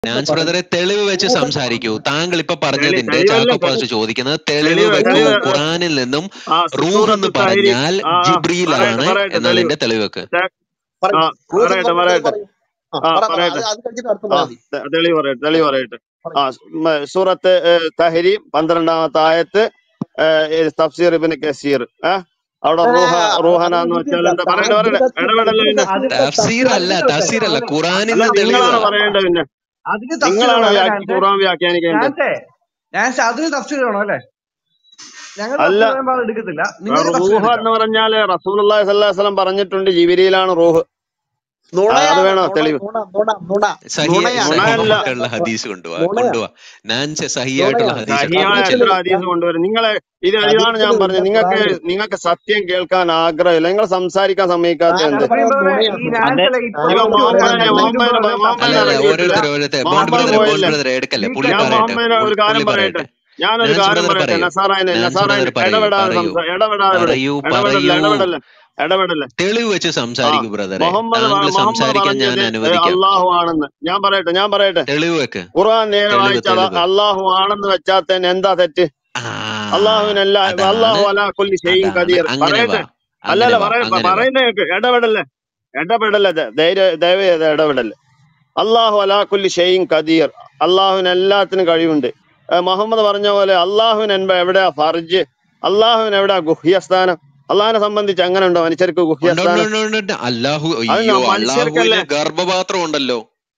നാൻസ് ബ്രദറെ തെളിവ് വെച്ച് റൂഹ് സംസാരിക്കൂ താങ്കൾ ഇപ്പൊ തെളി പറഞ്ഞതിന്റെ തെളിവല്ല ചാക്കോ പാസ്റ്റ് ചോദിക്കുന്നത് തെളിവ് തെളിവ് വെക്കൂ തെളിവ് ഖുറാനിൽ നിന്നും ആ റൂഹ് സൂറത്ത് എന്ന് തഹരീം പറഞ്ഞാൽ ആ ആ ജിബ്രീലാണ് പറയട്ടെ പറയട്ടെ തെളിവ് എന്നതിന്റെ തെളിവ് വെക്ക് തെ- ആ പറയൂ റൂഹ് എന്ന് പറയട്ടെ പറഞ്ഞ തെളിവ് പറയട്ടെ പറയൂ ആ ആ പറ പറ അത് പറയട്ടെ അത് കഴിഞ്ഞിട്ട് അടുത്ത ആ പറഞ്ഞാൽ മതി തെ- തെളിവ് പറയട്ടെ തെളിവ് പറയട്ടെ പറയൂ ആ മ- സൂറത്ത് ഏഹ്, തഹരീം പന്ത്രണ്ടാമത്തെ ആയത്ത് ഏഹ്, ഈ തഫ്സീർ ഇബ്നു കസീർ ആ അവിടെ ആ, റൂഹ അത് റൂഹന അത് എന്ന് വിട്ടില്ല വെച്ചാൽ എന്താ പറയട്ടെ ഇബ്നു പറയട്ടെ കസീർ ഇടപെടല്ലേ ഇബ്നു പിന്നെ കസീർ തഫ്സീർ തഫ്സീർ അല്ല അതിന് തഫ്സീർ അല്ല തഫ്സീർ ഖുറാനിൽ അല്ല നിന്ന് നിങ്ങളാണ് തെളിവാ പറയേണ്ടത് പിന്നെ അതിന് തഫ്സീർ നിങ്ങളാണ് വേണം അല്ലേ വ്യാഖ്യ നാൻസേ ഖുറാൻ വ്യാഖ്യാനിക്കേണ്ടത് നാൻസേ നാൻസേ അതിന് തഫ്സീർ വേണം അല്ലേ ഞങ്ങൾ അല്ല തഫ്സീർ പറയുമ്പോൾ അത് എടുക്കത്തില്ല നിങ്ങൾക്ക് തഫ്സീർ റൂഹ എടുക്കാം എന്ന് പറഞ്ഞാല് റസൂലുള്ളാഹി സ്വല്ലല്ലാഹു അലൈഹി വസല്ലം പറഞ്ഞിട്ടുണ്ട് ജിബിരിയിലാണ് റൂഹ് ആ, അത് നുണയാണ് വേണോ നുണ തെളിവ് നുണ നുണ നുണ സഹിയ നുണയാണ് നുണയല്ല സഹിയായിട്ടുള്ള നുണ ഹദീസ് കൊണ്ടുപോവാ നുണയാണ് കൊണ്ടുപോവാ നാൻസ് സഹിയായിട്ടുള്ള നുണയാണ് ഹദീസ് സഹിയായ കൊണ്ടുപോവാ ഹദീസിൽ എത്ര ചെല്ലു ഹദീസ് കൊണ്ടുവരും നിങ്ങളെ ഇത് ഇതാണ് ഞാൻ ഹദീസിലും പറഞ്ഞത് ഇല്ല നിങ്ങൾക്ക് ഖുറാനിലും നിങ്ങൾക്ക് സത്യം കേൾക്കാൻ ആഗ്രഹമില്ല നിങ്ങൾ സംസാരിക്കാൻ സമ്മതിക്കാത്ത താങ്കൾ എന്ത് നസ്രീം പറയുന്നത് ബ്രദറെ ഈ നുണയാണ് നാൻസല ഇവ ഇപ്പൊ താങ്കൾ മുഹമ്മദിനെ കുറച്ച് പറയുന്നത് മുഹമ്മദിനെ അല്ല അല്ല ഓരോരുത്തർ ഓരോരുത്തർ ബോണ്ട് ബ്രദറെ ബോണ്ട് ഇറക്കിയിട്ടില്ല മുഹമ്മദ് പോയില്ലേ മിനിറ്റ് മുമ്പ് ഒരു തഫ്സീർ ബ്രദറെ എടുക്കല്ലേ ഈ പുള്ളി ഞാൻ കാര്യം പറയട്ടെ മുഹമ്മദിനെ ഒരു പുള്ളി കാര്യം പുള്ളി പറയട്ടെ പറയട്ടെ ഞാനൊരു നാൻസ് കാര്യം ബ്രദർ പറയട്ടെ പറയൂ നസാറായനെ നാൻസ് നസാറായനെ ബ്രദർ പറയൂ ഇടപെടാതെ പറയൂ സംസാ ഇടപെടാതെ വിട് പറയൂ ഇടപെടല്ലേ പറയൂ ഇടപെടല്ലേ ഇടപെടല്ലേ തെളിവ് വെച്ച് ആ സംസാരിക്കൂ ബ്രദറെ മുഹമ്മദ് പ- താങ്കൾ മുഹമ്മദ് സംസാരിക്കാൻ ഞാൻ പറഞ്ഞത് അനുവദിക്കാം അള്ളാഹു ആണെന്ന് ഞാൻ പറയട്ടെ ഞാൻ പറയട്ടെ തെളിവ് വെക്ക് ഖുർആൻ നേരെ തെളിവ് വായിച്ചാൽ തെളിവ് അള്ളാഹു ആണെന്ന് വെച്ചാൽ തന്നെ എന്താ തെറ്റ് ആ അള്ളാഹുവിനല്ല അതാണ് അള്ളാഹു അലാ കുല്ലി ഷെയ്ൻ അതാണ് കദീർ അങ്ങനെ വാ പറയട്ടെ അങ്ങനെ അല്ലല്ല വാ പറയ അങ്ങനെ വാ പറയുന്ന കേക്ക് ഇടപെടല്ലേ ഇടപെടല്ലേ ദ- ധൈര്യ ദയവ് ചെയ്ത് ഇടപെടല്ലേ അള്ളാഹു അലാ കുല്ലി ഷെയ്ൻ കദീർ അള്ളാഹുവിന് എല്ലാത്തിനും കഴിവുണ്ട് ഏഹ് മുഹമ്മദ് പറഞ്ഞ പോലെ അള്ളാഹുവിന് എൻ- എവിടെയാ ഫർജ് അള്ളാഹുവിന് എവിടെയാ ഗുഹ്യസ്ഥാനം അള്ളാഹിനെ സംബന്ധിച്ച് അങ്ങനെ ഉണ്ടോ മനുഷ്യർക്ക് ഉണ്ട് ഉണ്ട് ഗുഹ്യസ്ഥാനം ഉണ്ട് ഉണ്ട് ഉണ്ട്. അല്ലാഹു അത് അയ്യോ ന- മനുഷ്യർക്കല്ലേ അള്ളാഹുവിന് ഗർഭപാത്രം ഉണ്ടല്ലോ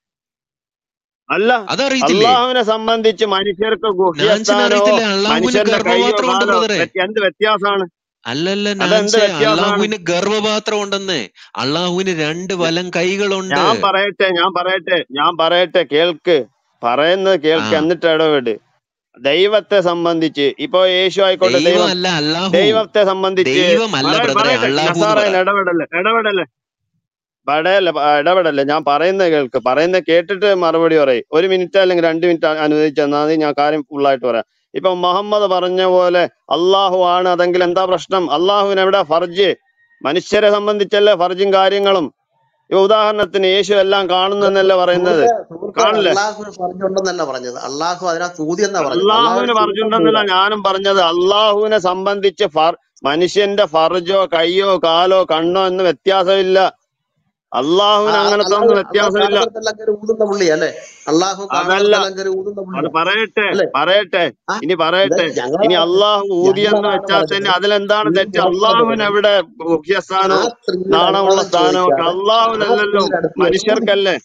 അല്ല അതറിയത്തില്ലേ അള്ളാഹുവിനെ സംബന്ധിച്ച് മനുഷ്യർക്ക് നാൻസിന് ഗുഹ്യസ്ഥാനോ അറിയത്തില്ലേ അള്ളാഹുവിന് മനുഷ്യന്റെ കയ്യോ ഗർഭപാത്രം ഉണ്ട് കാലോ ബ്രദറെ വ്യ- എന്ത് വ്യത്യാസമാണ് അല്ലല്ല അതെന്ത് നാൻസെ വ്യത്യാസമാണ് അള്ളാഹുവിന് ഗർഭപാത്രം ഉണ്ടെന്ന് അള്ളാഹുവിന് രണ്ട് വലം കൈകളുണ്ട് ഞാൻ പറയട്ടെ ഞാൻ പറയട്ടെ ഞാൻ പറയട്ടെ കേൾക്ക് പറയുന്നത് ആ കേൾക്ക് എന്നിട്ട് ഇടപെട് ദൈവത്തെ സംബന്ധിച്ച് ഇപ്പൊ യേശു ആയിക്കോട്ടെ ദൈവം ദൈവം അല്ല അല്ലാഹു ദൈവത്തെ സംബന്ധിച്ച് ദൈവമല്ല പറയ- ബ്രദറെ പറയട്ടെ അല്ലാഹു എന്ന് നസാറയിൽ പറ ഇടപെടല്ലേ ഇടപെടല്ലേ പടയല്ല പ- ഇടപെടല്ലേ ഞാൻ പറയുന്നത് കേൾക്ക് പറയുന്നത് കേട്ടിട്ട് മറുപടി പറയും ഒരു മിനിറ്റ് അല്ലെങ്കിൽ രണ്ട് മിനിറ്റ് അനുവദിച്ച് തന്നാൽ മതി ഞാൻ കാര്യം ഫുള്ളായിട്ട് പറയാം ഇപ്പൊ മുഹമ്മദ് പറഞ്ഞ പോലെ അള്ളാഹു ആണ് അതെങ്കിൽ എന്താ പ്രശ്നം അള്ളാഹുവിന് എവിടെ ഫർജ് മനുഷ്യരെ സംബന്ധിച്ചല്ലേ ഫർജും കാര്യങ്ങളും ഇപ്പൊ ഉദാഹരണത്തിന് യേശു എല്ലാം കാണുന്നെന്നല്ലേ പറയുന്നത് സുഹൃത്തെ സുഹൃത്തെ കാണില്ലേ അള്ളാഹു പറഞ്ഞുണ്ടെന്നല്ല പറഞ്ഞത് അള്ളാഹു അതിനകത്ത് ഊതി എന്നാ പറഞ്ഞത് അള്ളാഹുവിന് അള്ളാഹുവിന് പറഞ്ഞിട്ടുണ്ടെന്നില്ല ചുരുക്കം ഞാനും പറഞ്ഞത് അള്ളാഹുവിനെ സംബന്ധിച്ച് ഫർ മനുഷ്യന്റെ ഫർജോ കയ്യോ കാലോ കണ്ണോ എന്ന് വ്യത്യാസമില്ല അള്ളാഹുവിന് അങ്ങനത്തെ അള്ളാഹു ഒന്നും അള്ളാഹു വ്യത്യാസമില്ല കാണുന്നിടത്തെല്ലാം കയറി ഊതുന്ന പുള്ളി അല്ലെ അള്ളാഹു അതല്ല കാണുന്നിടത്തെല്ലാം കയറി ഊതുന്ന അത് പുള്ളിയാ പറയട്ടെ അല്ലെ പറയട്ടെ ആ ഇനി ഇത് പറയട്ടെ ഇനി ഞങ്ങളതാണ് അള്ളാഹു ഊതിയെന്ന് ഞങ്ങളതാണ് വെച്ചാൽ തന്നെ പറഞ്ഞത് അതിലെന്താണ് ഈ തെറ്റ് മുഹമ്മദ് അള്ളാഹുവിന് പോലും എവിടെ ആ മുഖ്യസ്ഥാനവും സ്ത്രീയുടെ നാണമുള്ള അനുവാദം സ്ഥാനവും ഒക്കെ ചോദിക്കാതെ ആ അള്ളാഹുവിനല്ലല്ലോ സ്ത്രീയുടെ അടുത്ത് പോയി ഊതി മനുഷ്യർക്കല്ലേ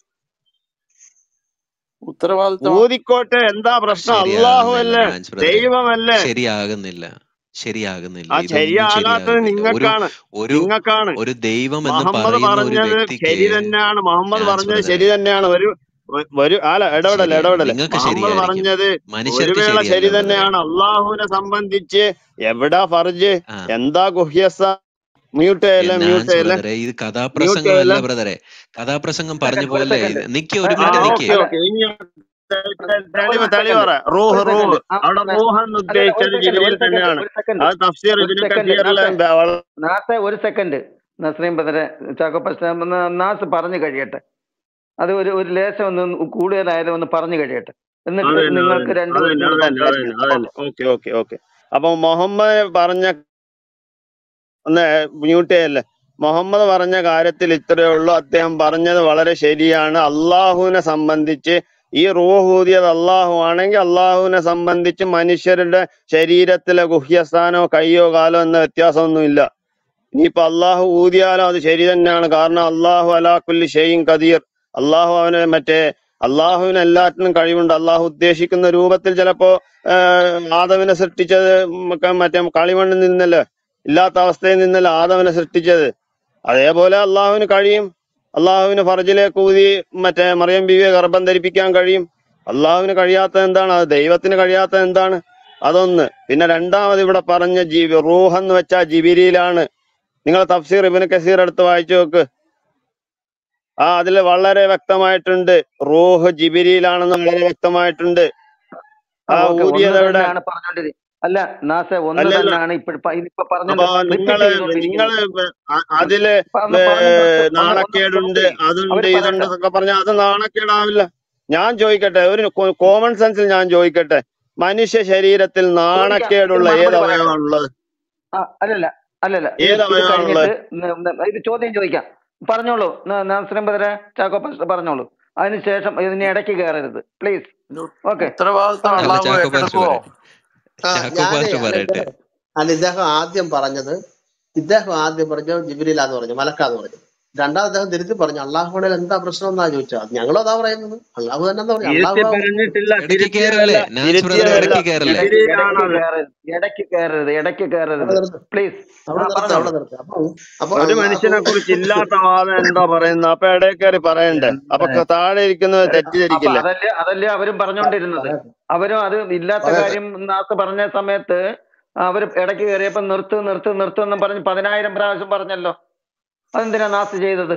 ഉത്തരവാദിത്തം ഊതിക്കോട്ടെ എന്താ പ്രശ്നം അള്ളാഹു ശരിയാകുന്നില്ല അല്ലേ നാൻസ് ബ്രദറെ ദൈവമല്ലേ ശരിയാകുന്നില്ല ശരിയാകുന്നില്ല ആ ഇതൊന്നും ശരിയാകാത്തത് ശരിയാകുന്നില്ല ഒരു നിങ്ങൾക്കാണ് ഒരു നിങ്ങൾക്കാണ് ഒരു ദൈവം എന്ന് മുഹമ്മദ് പറയുന്ന ഒരു പറഞ്ഞത് വ്യക്തിക്ക് ശരി തന്നെയാണ് മുഹമ്മദ് നാൻസ് പറഞ്ഞത് ബ്രദറെ ശരി തന്നെയാണ് ഒരു ഒരു അല്ല ഇടപെടല്ലേ ശരിയാണ് ഇടപെടല്ലേ നിങ്ങൾക്ക് മുഹമ്മദ് ശരിയായിരിക്കും പറഞ്ഞത് ഒരു മനുഷ്യർക്ക് വേള ശരിയല്ല ശരി ബ്രദറെ തന്നെയാണ് അള്ളാഹുവിനെ സംബന്ധിച്ച് എവിടാ ഫർജ് ആ എന്താ ഗുഹ്യസ്ഥ മ്യൂട്ട് ചെയ്യല്ലേ മ്യൂട്ട് നാൻസ് ചെയ്യല്ലേ ബ്രദറെ ഇത് മ്യൂട്ട് കഥാപ്രസംഗമല്ല ചെയ്യല്ലേ ബ്രദറെ കഥാപ്രസംഗം സെക്കൻഡ് പറഞ്ഞ ഒരു പോലെ സെക്കൻഡ് നിക്ക് ഒരു ആ മിനിറ്റ് ഓക്കെ നിക്ക് ഓക്കെ ഇനി തെ- തെ- ഒരു തെളിവ് തെളിവ് സെക്കൻഡ് പറ റൂഹ് ഒരു റൂഹ് സെക്കൻഡ് അവിടെ റൂഹ് എന്ന് അല്ലല്ല ഒരു ഉദ്ദേശിച്ചത് സെക്കൻഡ് ജിബിരിയിൽ ഒരു സെക്കൻഡ് തന്നെയാണ് ഒരു സെക്കൻഡ് അത് തഫ്സീർ ഒരു ഇതിന് സെക്കൻഡ് കസീറിലെ നാസെ നാസെ ഒരു സെക്കൻഡ് നസ്രീം ബദറെ ചാക്കോ പസ്റ്റ നാസ് പറഞ്ഞു കഴിയട്ടെ അത് ഒരു ഒരു ലേശം ഒന്ന് കൂടുതലായാലും ഒന്ന് പറഞ്ഞു കഴിയട്ടെ അത് എന്നിട്ട് തന്നെ അത് നിങ്ങൾക്ക് തന്നെ അത് രണ്ടുപേർക്കും തന്നെ കൂടെ അത് തന്നെ അത് തന്നെ സംസാരിക്കാം അത് തന്നെ ഓക്കെ ഓക്കെ ഓക്കെ അപ്പൊ മുഹമ്മദ് പറഞ്ഞ ഒന്ന് മ്യൂട്ട് ചെയ്യല്ലേ മുഹമ്മദ് പറഞ്ഞ കാര്യത്തിൽ ഇത്രയേ ഉള്ളൂ അദ്ദേഹം പറഞ്ഞത് വളരെ ശരിയാണ് അള്ളാഹുവിനെ സംബന്ധിച്ച് ഈ റൂഹ് ഊതിയത് അള്ളാഹു ആണെങ്കിൽ അള്ളാഹുവിനെ സംബന്ധിച്ച് മനുഷ്യരുടെ ശരീരത്തിലെ ഗുഹ്യസ്ഥാനോ കയ്യോ കാലോ എന്ന വ്യത്യാസമൊന്നുമില്ല ഇനിയിപ്പോ അള്ളാഹു ഊതിയാലോ അത് ശരി തന്നെയാണ് കാരണം അള്ളാഹു അലാ കുല്ലി ഷെയ്യും കദീർ അള്ളാഹു അവന് മറ്റേ അള്ളാഹുവിന് എല്ലാറ്റിനും കഴിവുണ്ട് അള്ളാഹു ഉദ്ദേശിക്കുന്ന രൂപത്തിൽ ചിലപ്പോ ആഹ് ആദവിനെ സൃഷ്ടിച്ചത് മക്ക- മറ്റേ കളിമണ്ണിൽ നിന്നല്ലേ ഇല്ലാത്ത അവസ്ഥയിൽ നിന്നല്ല ആദവിനെ സൃഷ്ടിച്ചത് അതേപോലെ അള്ളാഹുവിന് കഴിയും അള്ളാഹുവിന് ഫർജിലേക്ക് ഊതി മറ്റേ മറിയം ബീവിയെ ഗർഭം ധരിപ്പിക്കാൻ കഴിയും അള്ളാഹുവിന് കഴിയാത്തത് എന്താണ് അത് ദൈവത്തിന് കഴിയാത്തത് എന്താണ് അതൊന്ന് പിന്നെ രണ്ടാമത് ഇവിടെ പറഞ്ഞ ജീവി റൂഹ് എന്ന് വെച്ചാൽ ജിബിരിയിലാണ് നിങ്ങൾ തഫ്സീർ ഇബിന് കസീർ എടുത്ത് വായിച്ചു നോക്ക് ആ അതിൽ വളരെ വ്യക്തമായിട്ടുണ്ട് റൂഹ് ജിബിരിയിലാണെന്ന് വളരെ വ്യക്തമായിട്ടുണ്ട് ആ ആ ഓക്കെ ഒന്ന് ഊതിയത് എവിടെ തന്നെയാണ് പറഞ്ഞോണ്ടിരിക്കുന്നത് അല്ല നാസെ ഒന്ന് അല്ലല്ല തന്നെയാണ് ഇപ്പൊ ഇതിപ്പോ പറഞ്ഞത് അപ്പൊ റിപ്പീറ്റ് നിങ്ങള് ചെയ്തുകൊണ്ടിരിക്കുന്നത് നിങ്ങള് അ- അതില് പറഞ്ഞ വേ- പറഞ്ഞ ഒന്ന് ഒന്ന് നാണക്കേടുണ്ട് സ്റ്റോപ്പ് ചെയ്യും അതുണ്ട് അവര് ഇതുണ്ട് പറയട്ടെ എന്നൊക്കെ പറഞ്ഞാൽ അത് നാണക്കേടാവില്ല ഞാൻ ചോദിക്കട്ടെ ഒരു കോമൺ സെൻസിൽ ഞാൻ ചോദിക്കട്ടെ മനുഷ്യ ശരീരത്തിൽ ചോദിക്കാം ഇതിന് നാണക്കേടുള്ള ഏത് മറുപടി പറയട്ടെ അവയവമാണുള്ളത് ആ അല്ലല്ല അല്ലല്ല ഇത് ഏത് ഇത് അവയവമാണുള്ളത് കഴിഞ്ഞിട്ട് ന- ന- ഇത് ചോദ്യം ചോദിക്കാം പറഞ്ഞോളൂ നാസ്രീം ബദരെ ചാക്കോ പാസ്റ്റർ പറഞ്ഞോളൂ അതിനുശേഷം ഇതിന് ഇടയ്ക്ക് കയറരുത് പ്ലീസ് ഓക്കെ ഉത്തരവാദിത്തം പറഞ്ഞോളൂ അല്ല അള്ളാഹു ചാക്കോ പാസ്റ്റർ ഏറ്റെടുക്കുവോ പറയട്ടെ ആ ചാക്കോ ഞാനേ പാസ്റ്റർ അല്ല പറയട്ടെ ഇദ്ദേഹം അല്ല ഇദ്ദേഹം ആദ്യം പറഞ്ഞത് ഇദ്ദേഹം ആദ്യം പറഞ്ഞു ജിബിരിലാന്ന് പറഞ്ഞു മലക്കാന്ന് പറഞ്ഞു രണ്ടാമത് അദ്ദേഹം തിരുത്തി പറഞ്ഞു അള്ളാഹുവിനെ എന്താ പ്രശ്നം എന്നാ ചോദിച്ചത് ഞങ്ങളും അതാ പറയുന്നത് അള്ളാഹു തന്നെ എന്താ പറഞ്ഞു തിരുത്തി അള്ളാഹു പറഞ്ഞിട്ടില്ല ഇടയ്ക്ക് തിരുത്തിയതല്ല കയറല്ലേ നാസ് ബ്രദർ തിരുത്തിയതല്ല ഇടയ്ക്ക് കയറല്ലേ ഇടയ്ക്ക് ഇടയ്ക്ക് ജിബിരിയിലാണത് കയറരുത് ഇടയ്ക്ക് കയറരുത് ഇടയ്ക്ക് അവിടെ കയറരുത് നിർത്ത് പ്ലീസ് അവിടെ ആ നിർത്ത് അവിടെ പറഞ്ഞോളൂ നിർത്ത് അപ്പൊ അപ്പൊ ഒരു അള്ളാഹു മനുഷ്യനെ കുറിച്ച് ഇല്ലാത്ത വാദം എന്താ പറയുന്നത് അപ്പൊ ഇടയിൽ കയറി പറയണ്ടേ അപ്പൊ എന്ത്? താഴെ ഇരിക്കുന്നത് അപ്പൊ തെറ്റിദ്ധരിക്കില്ലേ അതല്ലേ അതല്ലേ അവരും പറഞ്ഞുകൊണ്ടിരുന്നത് പറയട്ടെ അവരും അത് ഇല്ലാത്ത പറയട്ടെ കാര്യം നാസ് പറഞ്ഞ സമയത്ത് അവർ ഇടയ്ക്ക് കയറിയപ്പോ നിർത്ത് നിർത്ത് നിർത്ത് എന്ന് പറഞ്ഞ് പതിനായിരം പ്രാവശ്യം പറഞ്ഞല്ലോ അതെന്തിനാ നാസ് ചെയ്തത്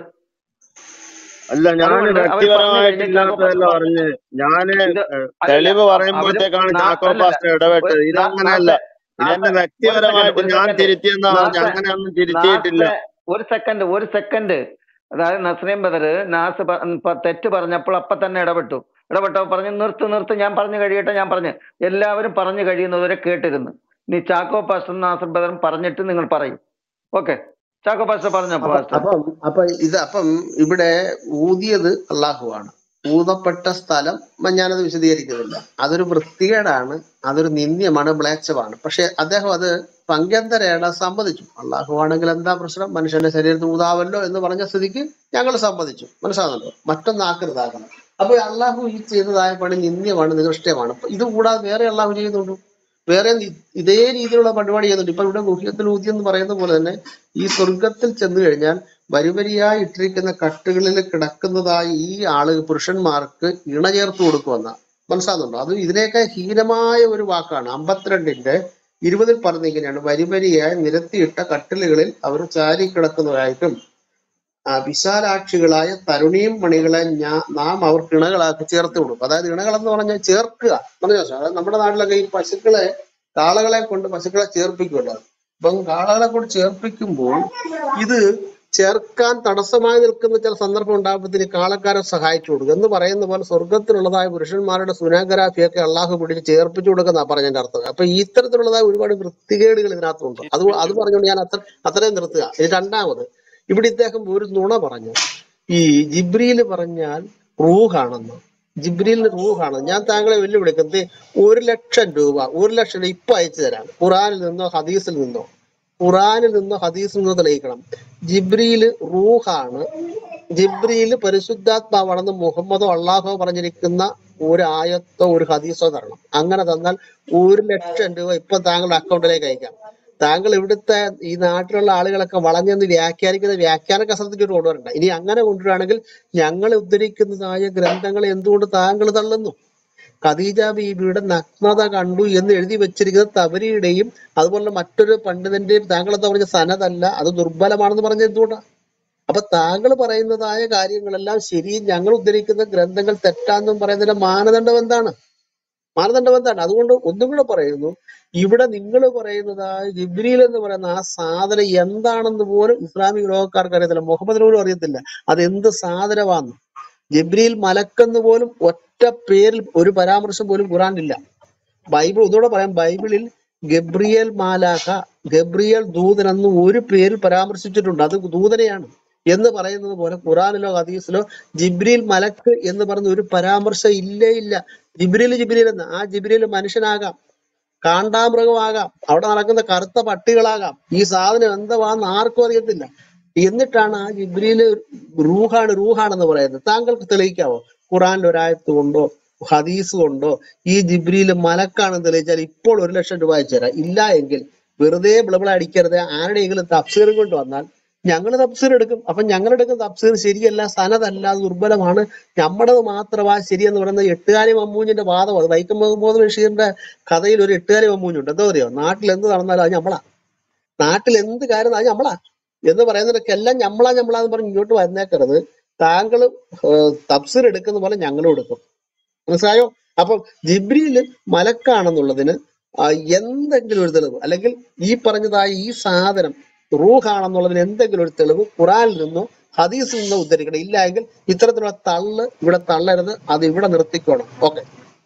അല്ല ഞാൻ അതുകൊണ്ട് അവർ പറഞ്ഞു കഴിഞ്ഞ് ചാക്കോ വ്യക്തിപരമായിട്ടില്ലാത്തതല്ല പാസ്റ്റർ പറഞ്ഞു പറഞ്ഞത് ഞാന് ഇത് ഏഹ്, അല്ലല്ല തെളിവ് അവരും പറയുമ്പോഴത്തേക്കാണ് നാ- ചാക്കോ അല്ലല്ല പാസ്റ്റർ ഇടപെട്ടത് ഒരു- നാ- ഇതങ്ങനെയല്ല നാസെ ഇതെന്നെ നാസെ ഒരു സെക്കൻഡ് വ്യക്തിപരമായിട്ട് ഒരു ഞാൻ സെക്കൻഡ് തിരുത്തിയെന്നാ പറഞ്ഞത് നാസെ അങ്ങനെയൊന്നും തിരുത്തിയിട്ടില്ല നാസെ ഒരു സെക്കൻഡ് ഒരു സെക്കൻഡ് അതായത് നസ്രീം ബദർ നാസ് പ- പ- തെറ്റ് പറഞ്ഞപ്പോൾ അപ്പൊ തന്നെ ഇടപെട്ടു ഇടപെട്ടോ പറഞ്ഞു നിർത്ത് നിർത്ത് ഞാൻ പറഞ്ഞു കഴിയട്ടെ ഞാൻ പറഞ്ഞു എല്ലാവരും പറഞ്ഞു കഴിയുന്നവരെ കേട്ടിരുന്നു നീ ചാക്കോ പാസ്റ്റർ നാസർ ബദറും പറഞ്ഞിട്ട് നിങ്ങൾ പറയും ഓക്കെ ചാക്കോ പാസ്റ്റർ പറഞ്ഞോ അപ്പൊ പാസ്റ്റർ അപ്പം അപ്പൊ ഇത് അപ്പം ഇവിടെ ഊതിയത് അള്ളാഹുവാണ് ഊതപ്പെട്ട സ്ഥലം മ- ഞാനത് വിശദീകരിക്കുന്നില്ല അതൊരു വൃത്തികേടാണ് അതൊരു നിന്ദ്യമാണ് മ്ലേച്ഛമാണ് പക്ഷെ അദ്ദേഹം അത് പങ്ക്യന്തരേണ സമ്മതിച്ചു അള്ളാഹു ആണെങ്കിൽ എന്താ പ്രശ്നം മനുഷ്യന്റെ ശരീരത്തിൽ ഊതാവല്ലോ എന്ന് പറഞ്ഞ സ്ഥിതിക്ക് ഞങ്ങൾ സമ്മതിച്ചു മനസ്സിലാകുന്നുണ്ടോ മറ്റൊന്നാക്കരുതാകണം അപ്പൊ അള്ളാഹു ഈ ചെയ്തതായ പണി നിന്ദ്യമാണ് നികൃഷ്ടമാണ് അപ്പൊ ഇത് കൂടാതെ വേറെ അള്ളാഹു ചെയ്യുന്നുണ്ടോ വേറെ നി- ഇതേ രീതിയിലുള്ള പരിപാടി ചെയ്യുന്നുണ്ട് ഇപ്പൊ ഇവിടെ ഗുഹ്യത്തിൽ ഊതി എന്ന് പറയുന്ന പോലെ തന്നെ ഈ സ്വർഗത്തിൽ ചെന്നു കഴിഞ്ഞാൽ വരിവരിയായി ഇട്ടിരിക്കുന്ന കട്ടുകളിൽ കിടക്കുന്നതായ ഈ ആള് പുരുഷന്മാർക്ക് ഇണ ചേർത്ത് കൊടുക്കുമെന്ന മനസ്സിലാകുന്നുണ്ടോ അത് ഇതിനേക്കാൾ ഹീനമായ ഒരു വാക്കാണ് അമ്പത്തിരണ്ടിന്റെ ഇരുപതിൽ പറഞ്ഞ ഇങ്ങനെയാണ് വരിവരിയായി നിരത്തിയിട്ട കട്ടിലുകളിൽ അവർ ചാരി കിടക്കുന്നതായിട്ടും ആ വിശാലാക്ഷികളായ തരുണിയും മണികളെ ഞാ നാം അവർക്ക് ഇണകളാക്കി ചേർത്ത് കൊടുക്കും അതായത് ഇണകൾ എന്ന് പറഞ്ഞാൽ ചേർക്കുക പറഞ്ഞ അതായത് നമ്മുടെ നാട്ടിലൊക്കെ ഈ പശുക്കളെ കാളകളെ കൊണ്ട് പശുക്കളെ ചേർപ്പിക്കുമല്ലോ അപ്പം കാളകളെ കൊണ്ട് ചേർപ്പിക്കുമ്പോൾ ഇത് ചേർക്കാൻ തടസ്സമായി നിൽക്കുന്ന ചില സന്ദർഭം ഉണ്ടാകുമ്പോഴത്തേന് കാളക്കാരെ സഹായിച്ചു കൊടുക്കും എന്ന് പറയുന്ന പോലെ സ്വർഗത്തിലുള്ളതായ പുരുഷന്മാരുടെ സുനാഗ്രാഫിയൊക്കെ അള്ളാഹു പിടിച്ച് ചേർപ്പിച്ചു കൊടുക്കുന്ന പറഞ്ഞതിന്റെ അർത്ഥം അപ്പൊ ഈ ഇത്തരത്തിലുള്ളതായ ഒരുപാട് വൃത്തികേടുകൾ ഇതിനകത്തുണ്ട് അത് അത് പറഞ്ഞുകൊണ്ട് ഞാൻ അത്ര അത്രയും നിർത്തുക ഇനി രണ്ടാമത് ഇവിടെ ഇദ്ദേഹം ഒരു നുണ പറഞ്ഞു ഈ ജിബ്രീല് പറഞ്ഞാൽ റൂഹാണെന്ന് ജിബ്രീലിന് റൂഹാണ് ഞാൻ താങ്കളെ വെല്ലുവിളിക്കുന്നത് ഒരു ലക്ഷം രൂപ ഒരു ലക്ഷം രൂപ ഇപ്പൊ അയച്ചു തരാം ഖുറാനിൽ നിന്നോ ഹദീസിൽ നിന്നോ ഖുറാനിൽ നിന്നോ ഹദീസിൽ നിന്നോ തെളിയിക്കണം ജിബ്രീല് റൂഹാണ് ജിബ്രീല് പരിശുദ്ധാത്മാവാണെന്ന് മുഹമ്മദോ അള്ളാഹോ പറഞ്ഞിരിക്കുന്ന ഒരു ആയത്തോ ഒരു ഹദീസോ തരണം അങ്ങനെ തന്നാൽ ഒരു ലക്ഷം രൂപ ഇപ്പൊ താങ്കളുടെ അക്കൗണ്ടിലേക്ക് അയക്കാം താങ്കൾ ഇവിടുത്തെ ഈ നാട്ടിലുള്ള ആളുകളൊക്കെ വളഞ്ഞെന്ന് വ്യാഖ്യാനിക്കുന്ന വ്യാഖ്യാന കസരത്തിലോട്ട് കൊണ്ടുവരണ്ട ഇനി അങ്ങനെ കൊണ്ടുവരികയാണെങ്കിൽ ഞങ്ങൾ ഉദ്ധരിക്കുന്നതായ ഗ്രന്ഥങ്ങൾ എന്തുകൊണ്ട് താങ്കൾ തള്ളുന്നു ഖദീജ ബീബിയുടെ നഗ്നത കണ്ടു എന്ന് എഴുതി വെച്ചിരിക്കുന്നത് തബരിയുടെയും അതുപോലെ മറ്റൊരു പണ്ഡിതന്റെയും താങ്കൾ എന്താ പറഞ്ഞ സനതല്ല അത് ദുർബലമാണെന്ന് പറഞ്ഞത് എന്തുകൊണ്ടാണ് അപ്പൊ താങ്കൾ പറയുന്നതായ കാര്യങ്ങളെല്ലാം ശരി ഞങ്ങൾ ഉദ്ധരിക്കുന്ന ഗ്രന്ഥങ്ങൾ തെറ്റാന്നും പറയുന്നതിന്റെ മാനദണ്ഡം എന്താണ് മാനദണ്ഡം എന്താണ് അതുകൊണ്ട് ഒന്നും കൂടെ പറയുന്നു ഇവിടെ നിങ്ങൾ പറയുന്നതായ ജിബ്രീൽ എന്ന് പറയുന്ന ആ സാധനം എന്താണെന്ന് പോലും ഇസ്ലാമിക ലോകക്കാർക്ക് അറിയത്തില്ല മുഹമ്മദിന് പോലും അറിയത്തില്ല അത് എന്ത് സാധനമാന്ന് ജിബ്രീൽ മലക്കെന്ന് പോലും ഒറ്റ പേരിൽ ഒരു പരാമർശം പോലും ഖുറാനില്ല ബൈബിൾ ഒന്നുകൂടെ പറയാം ബൈബിളിൽ ഗബ്രിയേൽ മാലാഖ ഗബ്രിയേൽ ദൂതൻ എന്ന് ഒരു പേരിൽ പരാമർശിച്ചിട്ടുണ്ട് അത് ദൂതനെയാണ് എന്ന് പറയുന്നത് പോലെ ഖുറാനിലോ ഹദീസിലോ ജിബ്രീൽ മലക്ക് എന്ന് പറയുന്ന ഒരു പരാമർശം ഇല്ലേ ഇല്ല ജിബ്രീൽ ജിബ്രീൽ എന്ന് ആ ജിബ്രീൽ മനുഷ്യനാകാം കാണ്ടാമൃഗമാകാം അവിടെ നടക്കുന്ന കറുത്ത പട്ടികളാകാം ഈ സാധനം എന്താന്ന് ആർക്കും അറിയത്തില്ല എന്നിട്ടാണ് ആ ജിബ്രീല് റൂഹാണ് റൂഹാണെന്ന് പറയുന്നത് താങ്കൾക്ക് തെളിയിക്കാവോ ഖുറാനിൽ ഒരായത്ത് കൊണ്ടോ ഹദീസ് കൊണ്ടോ ഈ ജിബ്രീല് മലക്കാണെന്ന് തെളിയിച്ചാൽ ഇപ്പോൾ ഒരു ലക്ഷം രൂപ അയച്ചു തരാം ഇല്ല എങ്കിൽ വെറുതെ ബിളബിള അടിക്കരുത് ആരുടെയെങ്കിലും തഫ്സീറും കൊണ്ട് വന്നാൽ ഞങ്ങൾ തഫ്സീർ എടുക്കും അപ്പൊ ഞങ്ങൾ എടുക്കുന്ന തഫ്സീർ ശരിയല്ല സനതല്ല അത് ദുർബലമാണ് നമ്മുടേത് മാത്രമാ ശരിയെന്ന് പറയുന്നത് എട്ടുകാരി മമ്മൂഞ്ഞിന്റെ വാദം അത് വൈക്കം മുഹമ്മദ് ബഷീറിന്റെ കഥയിൽ ഒരു എട്ടുകാരി മമ്മൂഞ്ഞുണ്ട് എന്താ പറയുക നാട്ടിൽ എന്ത് നടന്നാലും അത് നമ്മളാ നാട്ടിൽ എന്ത് കാര്യം അത് നമ്മളാ എന്ന് പറയുന്നതൊക്കെ എല്ലാം ഞമ്മളാ ഞമ്മളാന്ന് പറഞ്ഞ് ഇങ്ങോട്ട് വന്നേക്കരുത് താങ്കൾ തഫ്സീർ എടുക്കുന്ന പോലെ ഞങ്ങളും എടുക്കും മനസ്സിലായോ അപ്പം ജിബ്രിയില് മലക്കാണെന്നുള്ളതിന് ആ, എന്തെങ്കിലും ഒരു തെളിവ് അല്ലെങ്കിൽ ഈ പറഞ്ഞതായ ഈ സാധനം റൂഹാണെന്നുള്ളതിന് എന്തെങ്കിലും ഒരു തെളിവ് ഖുറാനിൽ നിന്നോ ഹദീസിൽ നിന്ന് ഉദ്ധരിക്കണം ഇല്ല എങ്കിൽ ഇത്തരത്തിലുള്ള തള്ള് ഇവിടെ തള്ളരുത് അത് ഇവിടെ നിർത്തിക്കോണം ഓക്കെ